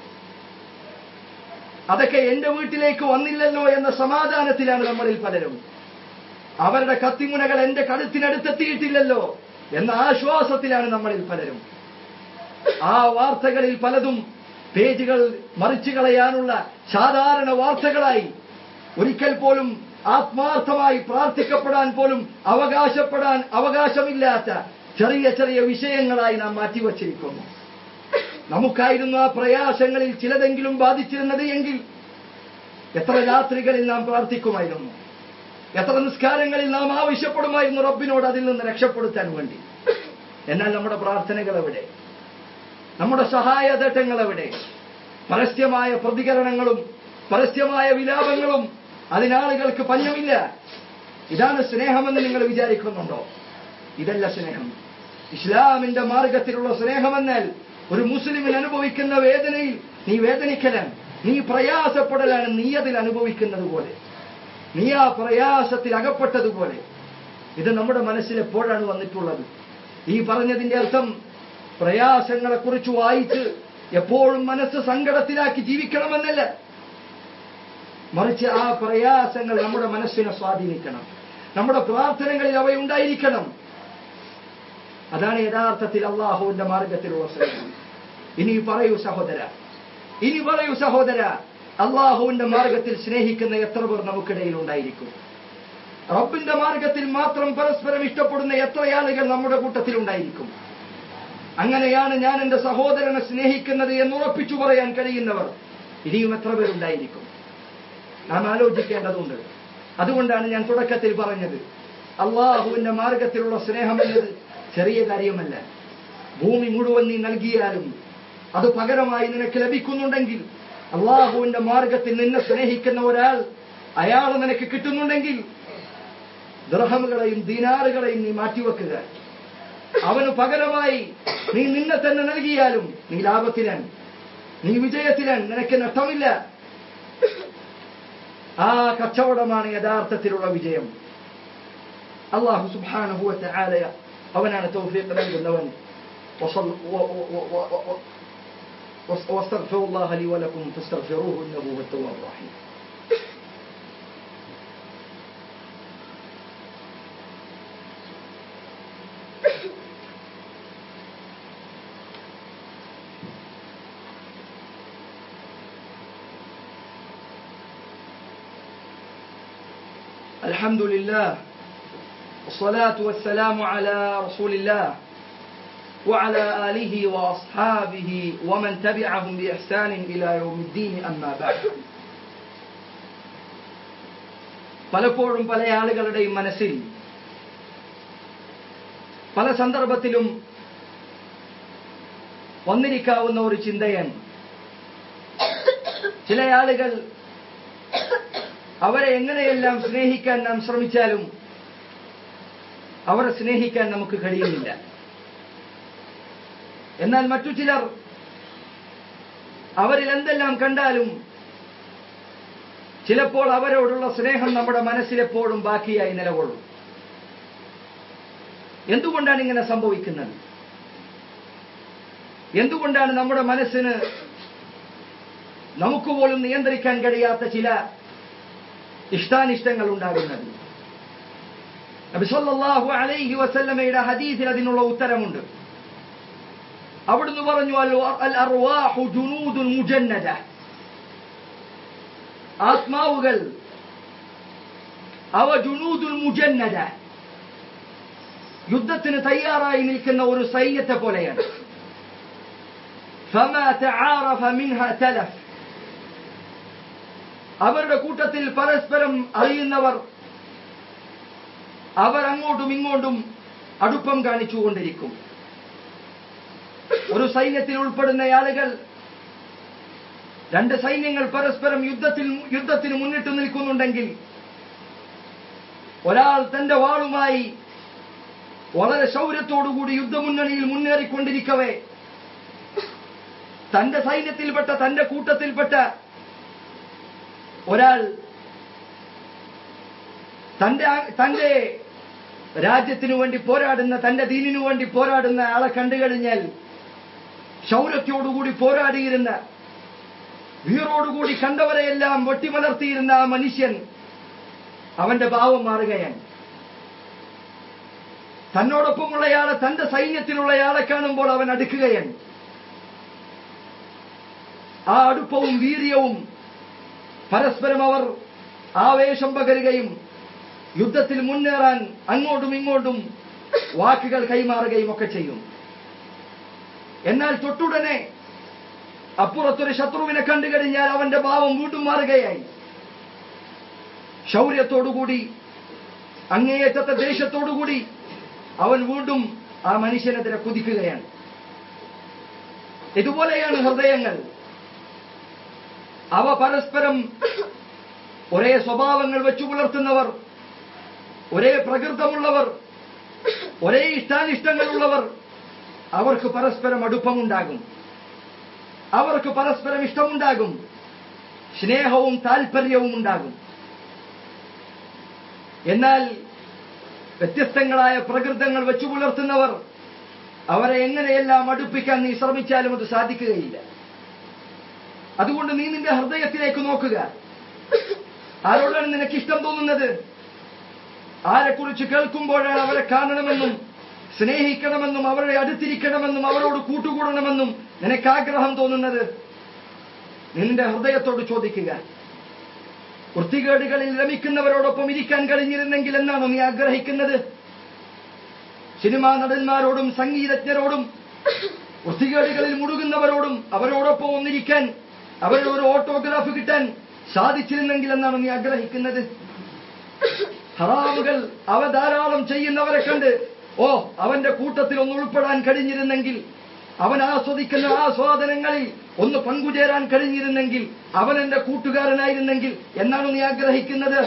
അതൊക്കെ എന്റെ വീട്ടിലേക്ക് വന്നില്ലല്ലോ എന്ന സമാധാനത്തിലാണ് നമ്മളിൽ പലരും അവരുടെ കത്തിമുനകൾ എന്റെ കഴുത്തിനടുത്തെത്തിയിട്ടില്ലല്ലോ എന്ന ആശ്വാസത്തിലാണ് നമ്മളിൽ പലരും ആ വാർത്തകളിൽ പലതും പേജുകൾ മറിച്ചു കളയാനുള്ള സാധാരണ വാർത്തകളായി ഒരിക്കൽ പോലും ആത്മാർത്ഥമായി പ്രാർത്ഥിക്കപ്പെടാൻ പോലും അവകാശപ്പെടാൻ അവകാശമില്ലാത്ത ചെറിയ ചെറിയ വിഷയങ്ങളായി നാം മാറ്റിവച്ചിരിക്കുന്നു നമുക്കായിരുന്നു ആ പ്രയാസങ്ങളിൽ ചിലതെങ്കിലും ബാധിച്ചിരുന്നത് എങ്കിൽ എത്ര രാത്രികളിൽ നാം പ്രാർത്ഥിക്കുമായിരുന്നു എത്ര നിസ്കാരങ്ങളിൽ നാം ആവശ്യപ്പെടുമായിരുന്നു റബ്ബിനോട് അതിൽ നിന്ന് രക്ഷപ്പെടുത്താൻ വേണ്ടി എന്നാൽ നമ്മുടെ പ്രാർത്ഥനകൾ എവിടെ നമ്മുടെ സഹായതട്ടങ്ങൾ എവിടെ പരസ്യമായ പ്രതികരണങ്ങളും പരസ്യമായ വിലാപങ്ങളും അതിനാളുകൾക്ക് പഞ്ഞമില്ല ഇതാണ് സ്നേഹമെന്ന് നിങ്ങൾ വിചാരിക്കുന്നുണ്ടോ ഇതല്ല സ്നേഹം ഇസ്ലാമിന്റെ മാർഗത്തിലുള്ള സ്നേഹമെന്നാൽ ഒരു മുസ്ലിമിന് അനുഭവിക്കുന്ന വേദനയിൽ നീ വേദനിക്കലാണ് നീ പ്രയാസപ്പെടലാണ് നീ അതിൽ അനുഭവിക്കുന്നത് പോലെ നീ ആ പ്രയാസത്തിൽ അകപ്പെട്ടതുപോലെ ഇത് നമ്മുടെ മനസ്സിൽ എപ്പോഴാണ് വന്നിട്ടുള്ളത് ഈ പറഞ്ഞതിന്റെ അർത്ഥം പ്രയാസങ്ങളെ കുറിച്ച് വായിച്ച് എപ്പോഴും മനസ്സ് സങ്കടത്തിലാക്കി ജീവിക്കണമെന്നല്ല മറിച്ച് ആ പ്രയാസങ്ങൾ നമ്മുടെ മനസ്സിനെ സ്വാധീനിക്കണം നമ്മുടെ പ്രാർത്ഥനകളിൽ അവയുണ്ടായിരിക്കണം അതാണ് യഥാർത്ഥത്തിൽ അള്ളാഹുവിന്റെ മാർഗത്തിലുള്ള സ്നേഹം ഇനി പറയൂ സഹോദര ഇനി പറയൂ സഹോദര അള്ളാഹുവിന്റെ മാർഗത്തിൽ സ്നേഹിക്കുന്ന എത്ര പേർ നമുക്കിടയിൽ ഉണ്ടായിരിക്കും റബ്ബിന്റെ മാർഗത്തിൽ മാത്രം പരസ്പരം ഇഷ്ടപ്പെടുന്ന എത്ര ആളുകൾ നമ്മുടെ കൂട്ടത്തിൽ ഉണ്ടായിരിക്കും അങ്ങനെയാണ് ഞാൻ എന്റെ സഹോദരനെ സ്നേഹിക്കുന്നത് എന്ന് ഉറപ്പിച്ചു പറയാൻ കഴിയുന്നവർ ഇനിയും എത്ര പേരുണ്ടായിരിക്കും നാം ആലോചിക്കേണ്ടതുണ്ട് അതുകൊണ്ടാണ് ഞാൻ തുടക്കത്തിൽ പറഞ്ഞത് അള്ളാഹുവിന്റെ മാർഗത്തിലുള്ള സ്നേഹം എന്നത് ചെറിയ കാര്യമല്ല ഭൂമി മുഴുവൻ നീ നൽകിയാലും അത് പകരമായി നിനക്ക് ലഭിക്കുന്നുണ്ടെങ്കിൽ അള്ളാഹുവിന്റെ മാർഗത്തിൽ നിന്നെ സ്നേഹിക്കുന്ന ഒരാൾ അയാൾ നിനക്ക് കിട്ടുന്നുണ്ടെങ്കിൽ ദർഹമുകളെയും ദീനാറുകളെയും നീ മാറ്റിവെക്കുക അവന് പകരമായി നീ നിന്നെ തന്നെ നൽകിയാലും നീ ലാഭത്തിലാണ് നീ വിജയത്തിലാണ് നിനക്ക് നഷ്ടമില്ല ആ കച്ചവടമാണ് യഥാർത്ഥത്തിലുള്ള വിജയം അള്ളാഹു സുബാനുഭവത്തെ ആലയ അവനാണ് തൗഫീഖ് നൽകുന്നവൻ وصل- و- و- و- و- و- و- واستغفروا الله لي ولكم فاستغفروه انه هو التواب الرحيم الحمد لله والصلاة والسلام على رسول الله وعلى آله وأصحابه ومن تبعهم بإحسان إلى يوم الدين أما بعد പലപ്പോഴും പല ആളുകളുടെയും മനസ്സിൽ പല സന്ദർഭത്തിലും വന്നിരിക്കാവുന്ന ഒരു ചിന്തയാണ് ചില ആളുകൾ അവരെ എങ്ങനെയെല്ലാം സ്നേഹിക്കാൻ നാം ശ്രമിച്ചാലും അവരെ സ്നേഹിക്കാൻ നമുക്ക് കഴിയുന്നില്ല എന്നാൽ മറ്റു ചിലർ അവരിൽ എന്തെല്ലാം കണ്ടാലും ചിലപ്പോൾ അവരോടുള്ള സ്നേഹം നമ്മുടെ മനസ്സിലെപ്പോഴും ബാക്കിയായി നിലകൊള്ളും എന്തുകൊണ്ടാണ് ഇങ്ങനെ സംഭവിക്കുന്നത് എന്തുകൊണ്ടാണ് നമ്മുടെ മനസ്സിന് നമുക്ക് പോലും നിയന്ത്രിക്കാൻ കഴിയാത്ത ചില ഇഷ്ടാനിഷ്ടങ്ങൾ ഉണ്ടാകുന്നത് നബിസല്ലാഹു അലൈഹി വസല്ലമയുടെ ഹദീസിൽ അതിനുള്ള ഉത്തരമുണ്ട് അവിടുന്ന് പറഞ്ഞു "അൽ- അൽ അർവാഹു ജുനൂദുൻ മുജന്നദ ആത്മാവുകൾ അവ ജുനൂദുൽ മുജന്നദ യുദ്ധത്തിന് തയ്യാറായി നിൽക്കുന്ന ഒരു സൈന്യത്തെ പോലെയാണ് فما تعارف منها تلف അവരുടെ കൂട്ടത്തിൽ പരസ്പരം അറിയുന്നവർ അവർ അങ്ങോട്ടും ഇങ്ങോട്ടും അടുപ്പം കാണിച്ചുകൊണ്ടിരിക്കും ഒരു സൈന്യത്തിൽ ഉൾപ്പെടുന്ന ആളുകൾ രണ്ട് സൈന്യങ്ങൾ പരസ്പരം യുദ്ധത്തിൽ യുദ്ധത്തിന് മുന്നിട്ട് നിൽക്കുന്നുണ്ടെങ്കിൽ ഒരാൾ തന്റെ വാളുമായി വളരെ ശൗര്യത്തോടുകൂടി യുദ്ധമുന്നണിയിൽ മുന്നേറിക്കൊണ്ടിരിക്കവേ തന്റെ സൈന്യത്തിൽപ്പെട്ട തന്റെ കൂട്ടത്തിൽപ്പെട്ട ഒരാൾ തന്റെ ആ- തന്റെ രാജ്യത്തിനു വേണ്ടി പോരാടുന്ന തന്റെ ദീനിനു വേണ്ടി പോരാടുന്ന ആളെ കണ്ടു കഴിഞ്ഞാൽ ശൗര്യത്തോടുകൂടി പോരാടിയിരുന്ന വീറോടുകൂടി കണ്ടവരെയെല്ലാം വെട്ടിമലർത്തിയിരുന്ന ആ മനുഷ്യൻ അവന്റെ ഭാവം മാറുകയാണ് തന്നോടൊപ്പമുള്ളയാളെ തന്റെ സൈന്യത്തിലുള്ളയാളെ കാണുമ്പോൾ അവൻ അടുക്കുകയാണ് ആ അടുപ്പവും വീര്യവും പരസ്പരം അവർ ആവേശം പകരുകയും യുദ്ധത്തിൽ മുന്നേറാൻ അങ്ങോട്ടും ഇങ്ങോട്ടും വാക്കുകൾ കൈമാറുകയും ഒക്കെ ചെയ്യും എന്നാൽ തൊട്ടുടനെ അപ്പുറത്തൊരു ശത്രുവിനെ കണ്ടു കഴിഞ്ഞാൽ അവന്റെ ഭാവം വീണ്ടും മാറുകയായി ശൗര്യത്തോടുകൂടി അങ്ങേയറ്റത്തെ ദേഷ്യത്തോടുകൂടി അവൻ വീണ്ടും ആ മനുഷ്യനെതിരെ കുതിക്കുകയാണ് ഇതുപോലെയാണ് ഹൃദയങ്ങൾ അവ പരസ്പരം ഒരേ സ്വഭാവങ്ങൾ വെച്ചു പുലർത്തുന്നവർ ഒരേ പ്രകൃതമുള്ളവർ ഒരേ ഇഷ്ടാനിഷ്ടങ്ങളുള്ളവർ അവർക്ക് പരസ്പരം അടുപ്പമുണ്ടാകും അവർക്ക് പരസ്പരം ഇഷ്ടമുണ്ടാകും സ്നേഹവും താല്പര്യവും ഉണ്ടാകും എന്നാൽ വ്യത്യസ്തങ്ങളായ പ്രകൃതങ്ങൾ വെച്ചു പുലർത്തുന്നവർ അവരെ എങ്ങനെയെല്ലാം അടുപ്പിക്കാൻ നീ ശ്രമിച്ചാലും അത് സാധിക്കുകയില്ല അതുകൊണ്ട് നീ നിന്റെ ഹൃദയത്തിലേക്ക് നോക്കുക ആരോടാണ് നിനക്ക് ഇഷ്ടം തോന്നുന്നത് ആരെക്കുറിച്ച് കേൾക്കുമ്പോഴാണ് അവരെ കാണണമെന്നും സ്നേഹിക്കണമെന്നും അവരുടെ അടുത്തിരിക്കണമെന്നും അവരോട് കൂട്ടുകൂടണമെന്നും നിനക്ക് ആഗ്രഹം തോന്നുന്നത് നിന്റെ ഹൃദയത്തോട് ചോദിക്കുക വൃത്തികേടുകളിൽ രമിക്കുന്നവരോടൊപ്പം ഇരിക്കാൻ കഴിഞ്ഞിരുന്നെങ്കിൽ എന്നാണോ നീ ആഗ്രഹിക്കുന്നത് സിനിമാ നടന്മാരോടും സംഗീതജ്ഞരോടും വൃത്തികേടുകളിൽ മുഴുകുന്നവരോടും അവരോടൊപ്പം ഒന്നിരിക്കാൻ അവരുടെ ഒരു ഓട്ടോഗ്രാഫ് കിട്ടാൻ സാധിച്ചിരുന്നെങ്കിൽ എന്നാണ് നീ ആഗ്രഹിക്കുന്നത് ഹറാമുകൾ അവ ധാരാളം ചെയ്യുന്നവരെ കണ്ട് ഓ അവന്റെ കൂട്ടത്തിൽ ഒന്ന് ഉൾപ്പെടാൻ കഴിഞ്ഞിരുന്നെങ്കിൽ അവൻ ആസ്വദിക്കുന്ന ആസ്വാദനങ്ങളിൽ ഒന്ന് പങ്കുചേരാൻ കഴിഞ്ഞിരുന്നെങ്കിൽ അവൻ എന്റെ കൂട്ടുകാരനായിരുന്നെങ്കിൽ എന്നാണ് നീ ആഗ്രഹിക്കുന്നത്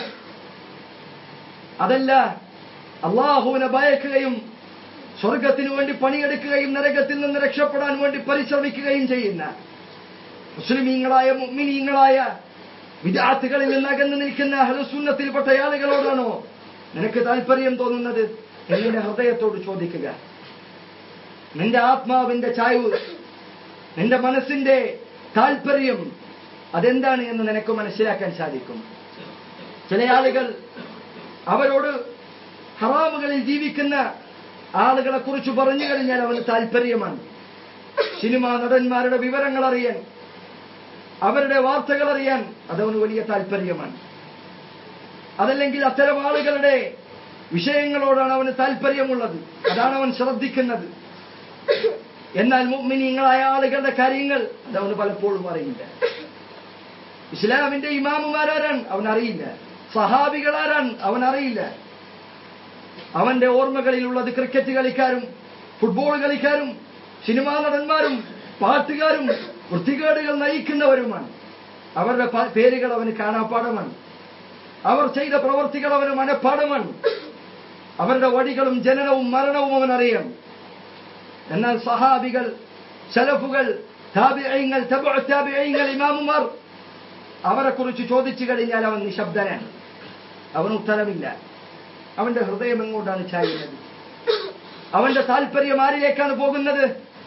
അതല്ല അള്ളാഹുവിനെ ഭയക്കുകയും സ്വർഗത്തിനു വേണ്ടി പണിയെടുക്കുകയും നരകത്തിൽ നിന്ന് രക്ഷപ്പെടാൻ വേണ്ടി പരിശ്രമിക്കുകയും ചെയ്യുന്ന മുസ്ലിമീങ്ങളായ മുഅ്മിനീങ്ങളായ വിദ്യാർത്ഥികളിൽ നിന്ന് അകന്നു നിൽക്കുന്ന ഹലസുന്നത്തിൽപ്പെട്ട ആളുകളോടാണോ നിനക്ക് താല്പര്യം തോന്നുന്നത് എന്നിന്റെ ഹൃദയത്തോട് ചോദിക്കുക നിന്റെ ആത്മാവിന്റെ ചായ്വ് നിന്റെ മനസ്സിന്റെ താല്പര്യം അതെന്താണ് എന്ന് നിനക്ക് മനസ്സിലാക്കാൻ സാധിക്കും ചില ആളുകൾ അവരോട് ഹറാമുകളിൽ ജീവിക്കുന്ന ആളുകളെ കുറിച്ച് പറഞ്ഞു കഴിഞ്ഞാൽ അവന് താല്പര്യമാണ് സിനിമാ നടന്മാരുടെ വിവരങ്ങൾ അറിയാൻ അവരുടെ വാർത്തകൾ അറിയാൻ അതവന് വലിയ താല്പര്യമാണ് അതല്ലെങ്കിൽ അത്തരം ആളുകളുടെ വിഷയങ്ങളോടാണ് അവന് താല്പര്യമുള്ളത് അതാണ് അവൻ ശ്രദ്ധിക്കുന്നത് എന്നാൽ മുഗ്മിനീങ്ങളായ ആളുകളുടെ കാര്യങ്ങൾ അതവന് പലപ്പോഴും അറിയില്ല ഇസ്ലാമിന്റെ ഇമാമുമാരാരാണ് അവൻ അറിയില്ല സഹാബികളാരാണ് അവൻ അറിയില്ല അവന്റെ ഓർമ്മകളിലുള്ളത് ക്രിക്കറ്റ് കളിക്കാരും ഫുട്ബോൾ കളിക്കാരും സിനിമാ നടന്മാരും പാട്ടുകാരും വൃത്തികേടുകൾ നയിക്കുന്നവരുമാണ് അവരുടെ പ- പേരുകൾ അവന് കാണാപ്പാടമാണ് അവർ ചെയ്ത പ്രവർത്തികൾ അവന് മനഃപ്പാടമാണ് അവരുടെ വടികളും ജനനവും മരണവും അവൻ അറിയാം എന്നാൽ സഹാബികൾ സലഫുകൾ താബിഅയങ്ങൾ താബിഅയങ്ങൾ ഇമാമുമാർ അവരെ കുറിച്ച് ചോദിച്ചു കഴിഞ്ഞാൽ അവൻ നിശബ്ദനാണ് അവൻ ഉത്തരമില്ല അവന്റെ ഹൃദയം എങ്ങോട്ടാണ് ചായുന്നത് അവന്റെ താല്പര്യം ആരിലേക്കാണ് പോകുന്നത്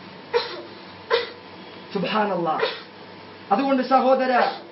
സുബാനല്ല അതുകൊണ്ട് സഹോദര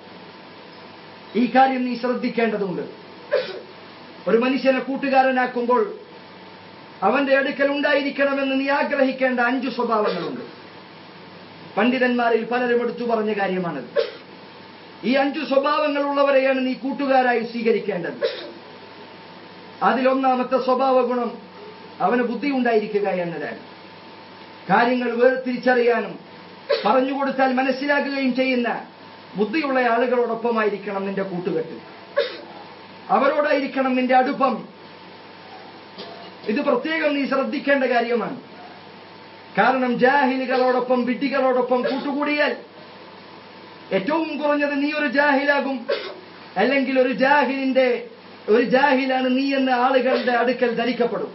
ഈ കാര്യം നീ ശ്രദ്ധിക്കേണ്ടതുണ്ട് ഒരു മനുഷ്യനെ കൂട്ടുകാരനാക്കുമ്പോൾ അവന്റെ അടുക്കൽ ഉണ്ടായിരിക്കണമെന്ന് നീ ആഗ്രഹിക്കേണ്ട അഞ്ചു സ്വഭാവങ്ങളുണ്ട് പണ്ഡിതന്മാരിൽ പലരും എടുത്തു പറഞ്ഞ കാര്യമാണത് ഈ അഞ്ചു സ്വഭാവങ്ങൾ ഉള്ളവരെയാണ് നീ കൂട്ടുകാരായി സ്വീകരിക്കേണ്ടത് അതിലൊന്നാമത്തെ സ്വഭാവ ഗുണം അവന് ബുദ്ധി ഉണ്ടായിരിക്കുക എന്നതാണ് കാര്യങ്ങൾ വേർതിരിച്ചറിയാനും പറഞ്ഞുകൊടുത്താൽ മനസ്സിലാക്കുകയും ചെയ്യുന്ന ബുദ്ധിയുള്ള ആളുകളോടൊപ്പമായിരിക്കണം നിന്റെ കൂട്ടുകെട്ട് അവരോടായിരിക്കണം നിന്റെ അടുപ്പം ഇത് പ്രത്യേകം നീ ശ്രദ്ധിക്കേണ്ട കാര്യമാണ് കാരണം ജാഹിലുകളോടൊപ്പം വിഡ്ഢികളോടൊപ്പം കൂട്ടുകൂടിയാൽ ഏറ്റവും കുറഞ്ഞത് നീ ഒരു ജാഹിലാകും അല്ലെങ്കിൽ ഒരു ജാഹിലിന്റെ ഒരു ജാഹിലാണ് നീ എന്ന ആളുകളുടെ അടുക്കൽ ധരിക്കപ്പെടും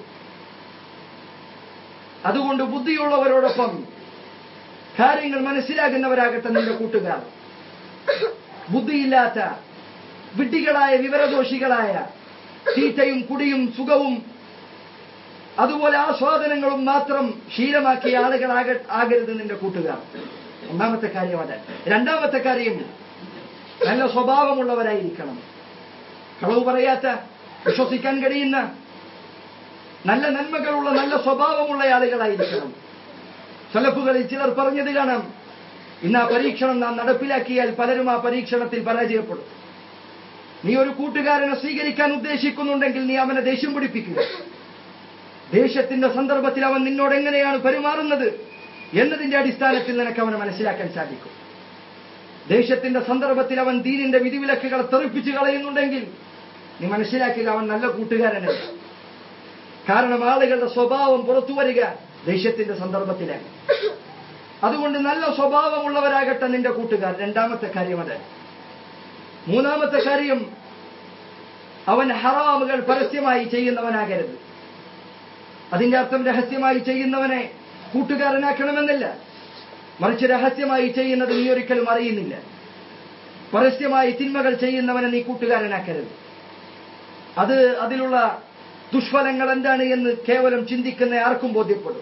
അതുകൊണ്ട് ബുദ്ധിയുള്ളവരോടൊപ്പം കാര്യങ്ങൾ മനസ്സിലാകുന്നവരാകട്ടെ നിന്റെ കൂട്ടുകാർ ബുദ്ധിയില്ലാത്ത വിഡ്ഢികളായ വിവരദോഷികളായ തീറ്റയും കുടിയും സുഖവും അതുപോലെ ആസ്വാദനങ്ങളും മാത്രം ശീലമാക്കിയ ആളുകളാക ആകരുത് നിന്റെ കൂട്ടുകാർ ഒന്നാമത്തെ കാര്യം അതാണ് രണ്ടാമത്തെ കാര്യം നല്ല സ്വഭാവമുള്ളവരായിരിക്കണം കളവ് പറയാത്ത വിശ്വസിക്കാൻ കഴിയുന്ന നല്ല നന്മകളുള്ള നല്ല സ്വഭാവമുള്ള ആളുകളായിരിക്കണം സലഫുകളിൽ ചിലർ പറഞ്ഞത് കാണാം ഇന്ന് ആ പരീക്ഷണം നാം നടപ്പിലാക്കിയാൽ പലരും ആ പരീക്ഷണത്തിൽ പരാജയപ്പെടും നീ ഒരു കൂട്ടുകാരനെ സ്വീകരിക്കാൻ ഉദ്ദേശിക്കുന്നുണ്ടെങ്കിൽ നീ അവനെ ദേഷ്യം പിടിപ്പിക്കുക ദേഷ്യത്തിന്റെ സന്ദർഭത്തിൽ അവൻ നിന്നോട് എങ്ങനെയാണ് പെരുമാറുന്നത് എന്നതിന്റെ അടിസ്ഥാനത്തിൽ നിനക്ക് അവനെ മനസ്സിലാക്കാൻ സാധിക്കും ദേഷ്യത്തിന്റെ സന്ദർഭത്തിൽ അവൻ ദീനിന്റെ വിധിവിലക്കുകളെ തെറിപ്പിച്ചു കളയുന്നുണ്ടെങ്കിൽ നീ മനസ്സിലാക്കുക അവൻ നല്ല കൂട്ടുകാരനല്ല കാരണം ആളുകളുടെ സ്വഭാവം പുറത്തു വരിക ദേഷ്യത്തിന്റെ സന്ദർഭത്തിലാണ് അതുകൊണ്ട് നല്ല സ്വഭാവമുള്ളവരാകട്ടെ നിന്റെ കൂട്ടുകാർ രണ്ടാമത്തെ കാര്യം അത് മൂന്നാമത്തെ കാര്യം അവൻ ഹറാമുകൾ പരസ്യമായി ചെയ്യുന്നവനാകരുത് അതിന്റെ അർത്ഥം രഹസ്യമായി ചെയ്യുന്നവനെ കൂട്ടുകാരനാക്കണമെന്നില്ല മറിച്ച് രഹസ്യമായി ചെയ്യുന്നത് നീ ഒരിക്കലും അറിയുന്നില്ല പരസ്യമായി തിന്മകൾ ചെയ്യുന്നവനെ നീ കൂട്ടുകാരനാക്കരുത് അത് അതിലുള്ള ദുഷ്ഫലങ്ങൾ എന്താണ് എന്ന് കേവലം ചിന്തിക്കുന്ന ആർക്കും ബോധ്യപ്പെടും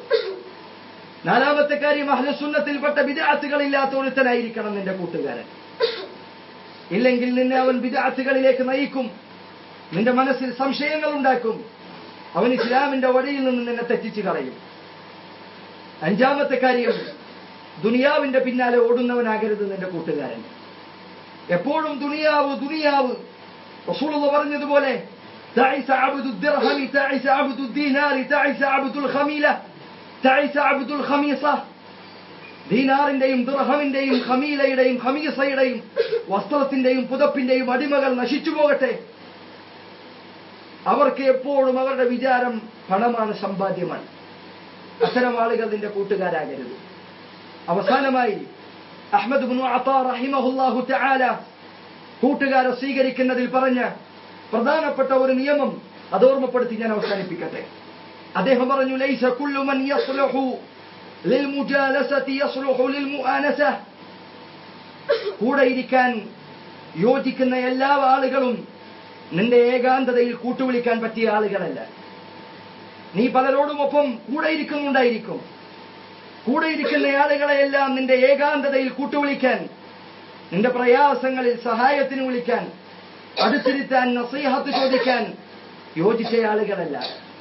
നാലാമത്തെ കാര്യം അഹ്ലസുന്നത്തിൽപ്പെട്ട വിദ്യാർത്ഥികളില്ലാത്ത ഒരുത്തനായിരിക്കണം നിന്റെ കൂട്ടുകാരൻ ഇല്ലെങ്കിൽ നിന്നെ അവൻ വിദാത്തുകളിലേക്ക് നയിക്കും നിന്റെ മനസ്സിൽ സംശയങ്ങൾ ഉണ്ടാക്കും അവൻ ഇസ്ലാമിന്റെ വഴിയിൽ നിന്ന് നിന്നെ തെറ്റിച്ചു കളയും അഞ്ചാമത്തെ കാര്യം ദുനിയാവിന്റെ പിന്നാലെ ഓടുന്നവനാകരുത് നിന്റെ കൂട്ടുകാരൻ എപ്പോഴും ദുനിയാവ് ദുനിയാവ് റസൂലുള്ള പറഞ്ഞതുപോലെ تعس عبد الدرهم تعس عبد الدينار تعس عبد الخميلة تعس عبد الخميصة ദീനാറിന്റെയും ദുർഹമിന്റെയും ഖമീലയുടെയും ഖമീസയുടെയും വസ്ത്രത്തിന്റെയും പുതപ്പിന്റെയും അടിമകൾ നശിച്ചു പോകട്ടെ അവർക്ക് എപ്പോഴും അവരുടെ വിചാരം പണമാണ് സമ്പാദ്യമാണ് അത്തരം ആളുകൾ നിന്റെ കൂട്ടുകാരാകരുത് അവസാനമായി അഹ്മദ് ബിൻ അത്താ റഹിമഹുല്ലാഹു തആല കൂട്ടുകാരെ സ്വീകരിക്കുന്നതിൽ പറഞ്ഞ പ്രധാനപ്പെട്ട ഒരു നിയമം അത് ഓർമ്മപ്പെടുത്തി ഞാൻ അവസാനിപ്പിക്കട്ടെ അദ്ദേഹം പറഞ്ഞു ലൈസ കുല്ലു മൻ യസ്ലുഹു ലിൽമുജാലസതി യസ്ലുഹു ലിൽമുആനസ കൂടെ ഇരിക്കാൻ യോജിക്കുന്ന എല്ലാ ആളുകളും നിന്റെ ഏകാന്തതയിൽ കൂട്ടുവിളിക്കാൻ പറ്റിയ ആളുകളല്ല നീ പലരോടും ഒപ്പം കൂടെ ഇരിക്കുന്നുണ്ടായിരിക്കും കൂടെ ഇരിക്കുന്ന ആളുകളെയെല്ലാം നിന്റെ ഏകാന്തതയിൽ കൂട്ടുവിളിക്കാൻ നിന്റെ പ്രയാസങ്ങളിൽ സഹായത്തിന് വിളിക്കാൻ അടുത്തിരുത്താൻ നസീഹത്ത് ചോദിക്കാൻ യോജിച്ച ആളുകളല്ല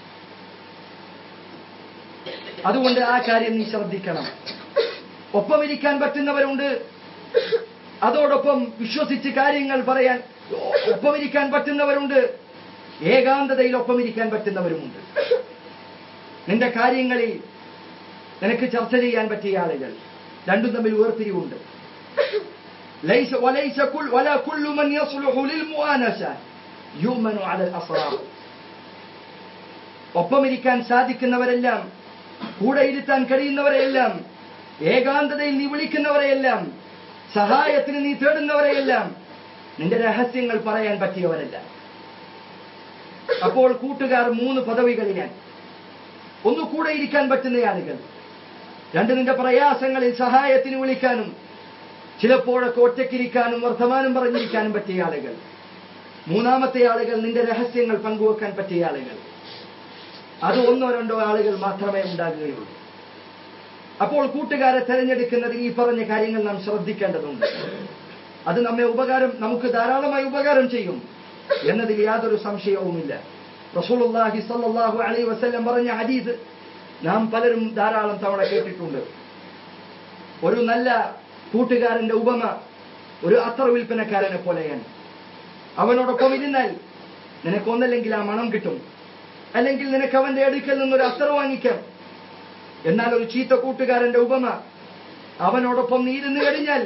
അതുകൊണ്ട് ആ കാര്യം നീ ശ്രദ്ധിക്കണം ഒപ്പമിരിക്കാൻ പറ്റുന്നവരുണ്ട് അതോടൊപ്പം വിശ്വസിച്ച് കാര്യങ്ങൾ പറയാൻ ഒപ്പമിരിക്കാൻ പറ്റുന്നവരുണ്ട് ഏകാന്തതയിൽ ഒപ്പമിരിക്കാൻ പറ്റുന്നവരുമുണ്ട് നിന്റെ കാര്യങ്ങളിൽ നിനക്ക് ചർച്ച ചെയ്യാൻ പറ്റിയ ആളുകൾ രണ്ടും തമ്മിൽ വേർതിരിവുണ്ട് ليس وليس كل ولا كل من يصلح للمؤانسة يؤمن على الأسرار ഒപ്പമിരിക്കാൻ സാധിക്കുന്നവരെല്ലാം കൂടെ ഇരുത്താൻ കഴിയുന്നവരെയെല്ലാം ഏകാന്തതയിൽ നീ വിളിക്കുന്നവരെയെല്ലാം സഹായത്തിന് നീ തേടുന്നവരെയെല്ലാം നിന്റെ രഹസ്യങ്ങൾ പറയാൻ പറ്റിയവരല്ല അപ്പോൾ കൂട്ടുകാർ മൂന്ന് പദവികളിലാണ് ഒന്ന് കൂടെ ഇരിക്കാൻ പറ്റുന്ന ആളുകൾ രണ്ട് നിന്റെ പ്രയാസങ്ങളിൽ സഹായത്തിന് വിളിക്കാനും ചിലപ്പോഴൊക്കെ ഒറ്റയ്ക്കിരിക്കാനും വർത്തമാനം പറഞ്ഞിരിക്കാനും പറ്റിയ ആളുകൾ മൂന്നാമത്തെ ആളുകൾ നിന്റെ രഹസ്യങ്ങൾ പങ്കുവെക്കാൻ പറ്റിയ ആളുകൾ അത് ഒന്നോ രണ്ടോ ആളുകൾ മാത്രമേ ഉണ്ടാകുകയുള്ളൂ അപ്പോൾ കൂട്ടുകാരെ തെരഞ്ഞെടുക്കുന്നതിൽ ഈ പറഞ്ഞ കാര്യങ്ങൾ നാം ശ്രദ്ധിക്കേണ്ടതുണ്ട് അത് നമ്മെ ഉപകാരം നമുക്ക് ധാരാളമായി ഉപകാരം ചെയ്യും എന്നതിൽ യാതൊരു സംശയവുമില്ല റസൂലുള്ളാഹി സല്ലല്ലാഹു അലൈഹി വസല്ലം പറഞ്ഞ ഹദീസ് നാം പലരും ധാരാളം തവണ കേട്ടിട്ടുണ്ട് ഒരു നല്ല കൂട്ടുകാരന്റെ ഉപമ ഒരു അത്ര വിൽപ്പനക്കാരനെ പോലെയാണ് അവനോടൊപ്പം ഇരുന്നാൽ നിനക്കൊന്നല്ലെങ്കിൽ ആ മണം കിട്ടും അല്ലെങ്കിൽ നിനക്ക് അവന്റെ അടുക്കൽ നിന്നൊരു അത്തർ വാങ്ങിക്കാം എന്നാൽ ഒരു ചീത്ത കൂട്ടുകാരന്റെ ഉപമ അവനോടൊപ്പം നീ ഇരുന്ന് കഴിഞ്ഞാൽ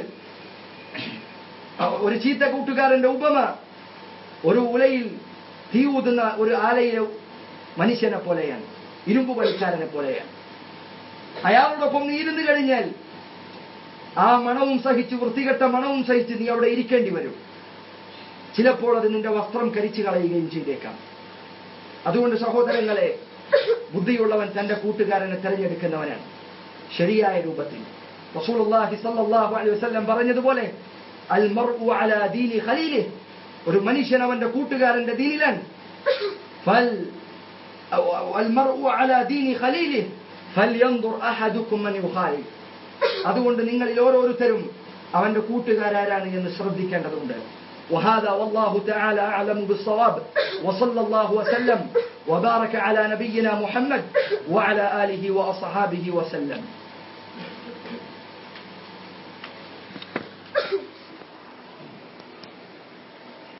ഒരു ചീത്ത കൂട്ടുകാരന്റെ ഉപമ ഒരു ഉലയിൽ തീ ഊതുന്ന ഒരു ആലയിലെ മനുഷ്യനെ പോലെയാണ് ഇരുമ്പ് പണിക്കാരനെ പോലെയാണ് അയാളോടൊപ്പം നീ ഇരുന്ന് കഴിഞ്ഞാൽ ആ മണവും സഹിച്ച് വൃത്തികെട്ട മണവും സഹിച്ച് നീ അവിടെ ഇരിക്കേണ്ടി വരും ചിലപ്പോൾ അത് നിന്റെ വസ്ത്രം കരിച്ചു കളയുകയും ചെയ്തേക്കാം അതുകൊണ്ട് സഹോദരങ്ങളെ ബുദ്ധിയുള്ളവൻ തന്റെ കൂട്ടുകാരനെ തെരഞ്ഞെടുക്കുന്നവനാണ് ശരിയായ രൂപത്തിൽ റസൂലുള്ളാഹി സ്വല്ലല്ലാഹു അലൈഹി വസല്ലം പറഞ്ഞതുപോലെ അൽ മർഉ അലാ ദീനി ഖലീലിഹി ഒരു മനുഷ്യൻ അവന്റെ കൂട്ടുകാരന്റെ ദീനിലാണ് ഫൽ അൽ മർഉ അലാ ദീനി ഖലീലിഹി ഫൽയൻദുർ അഹദുക്കും മൻ യുഖാലിൽ അതുകൊണ്ട് നിങ്ങളിൽ ഓരോരുത്തരും അവന്റെ കൂട്ടുകാരാരാണ് എന്ന് ശ്രദ്ധിക്കേണ്ടതുണ്ട് وهذا والله تعالى أعلم بالصواب وصلى الله وسلم وبارك على نبينا محمد وعلى آله وأصحابه وسلم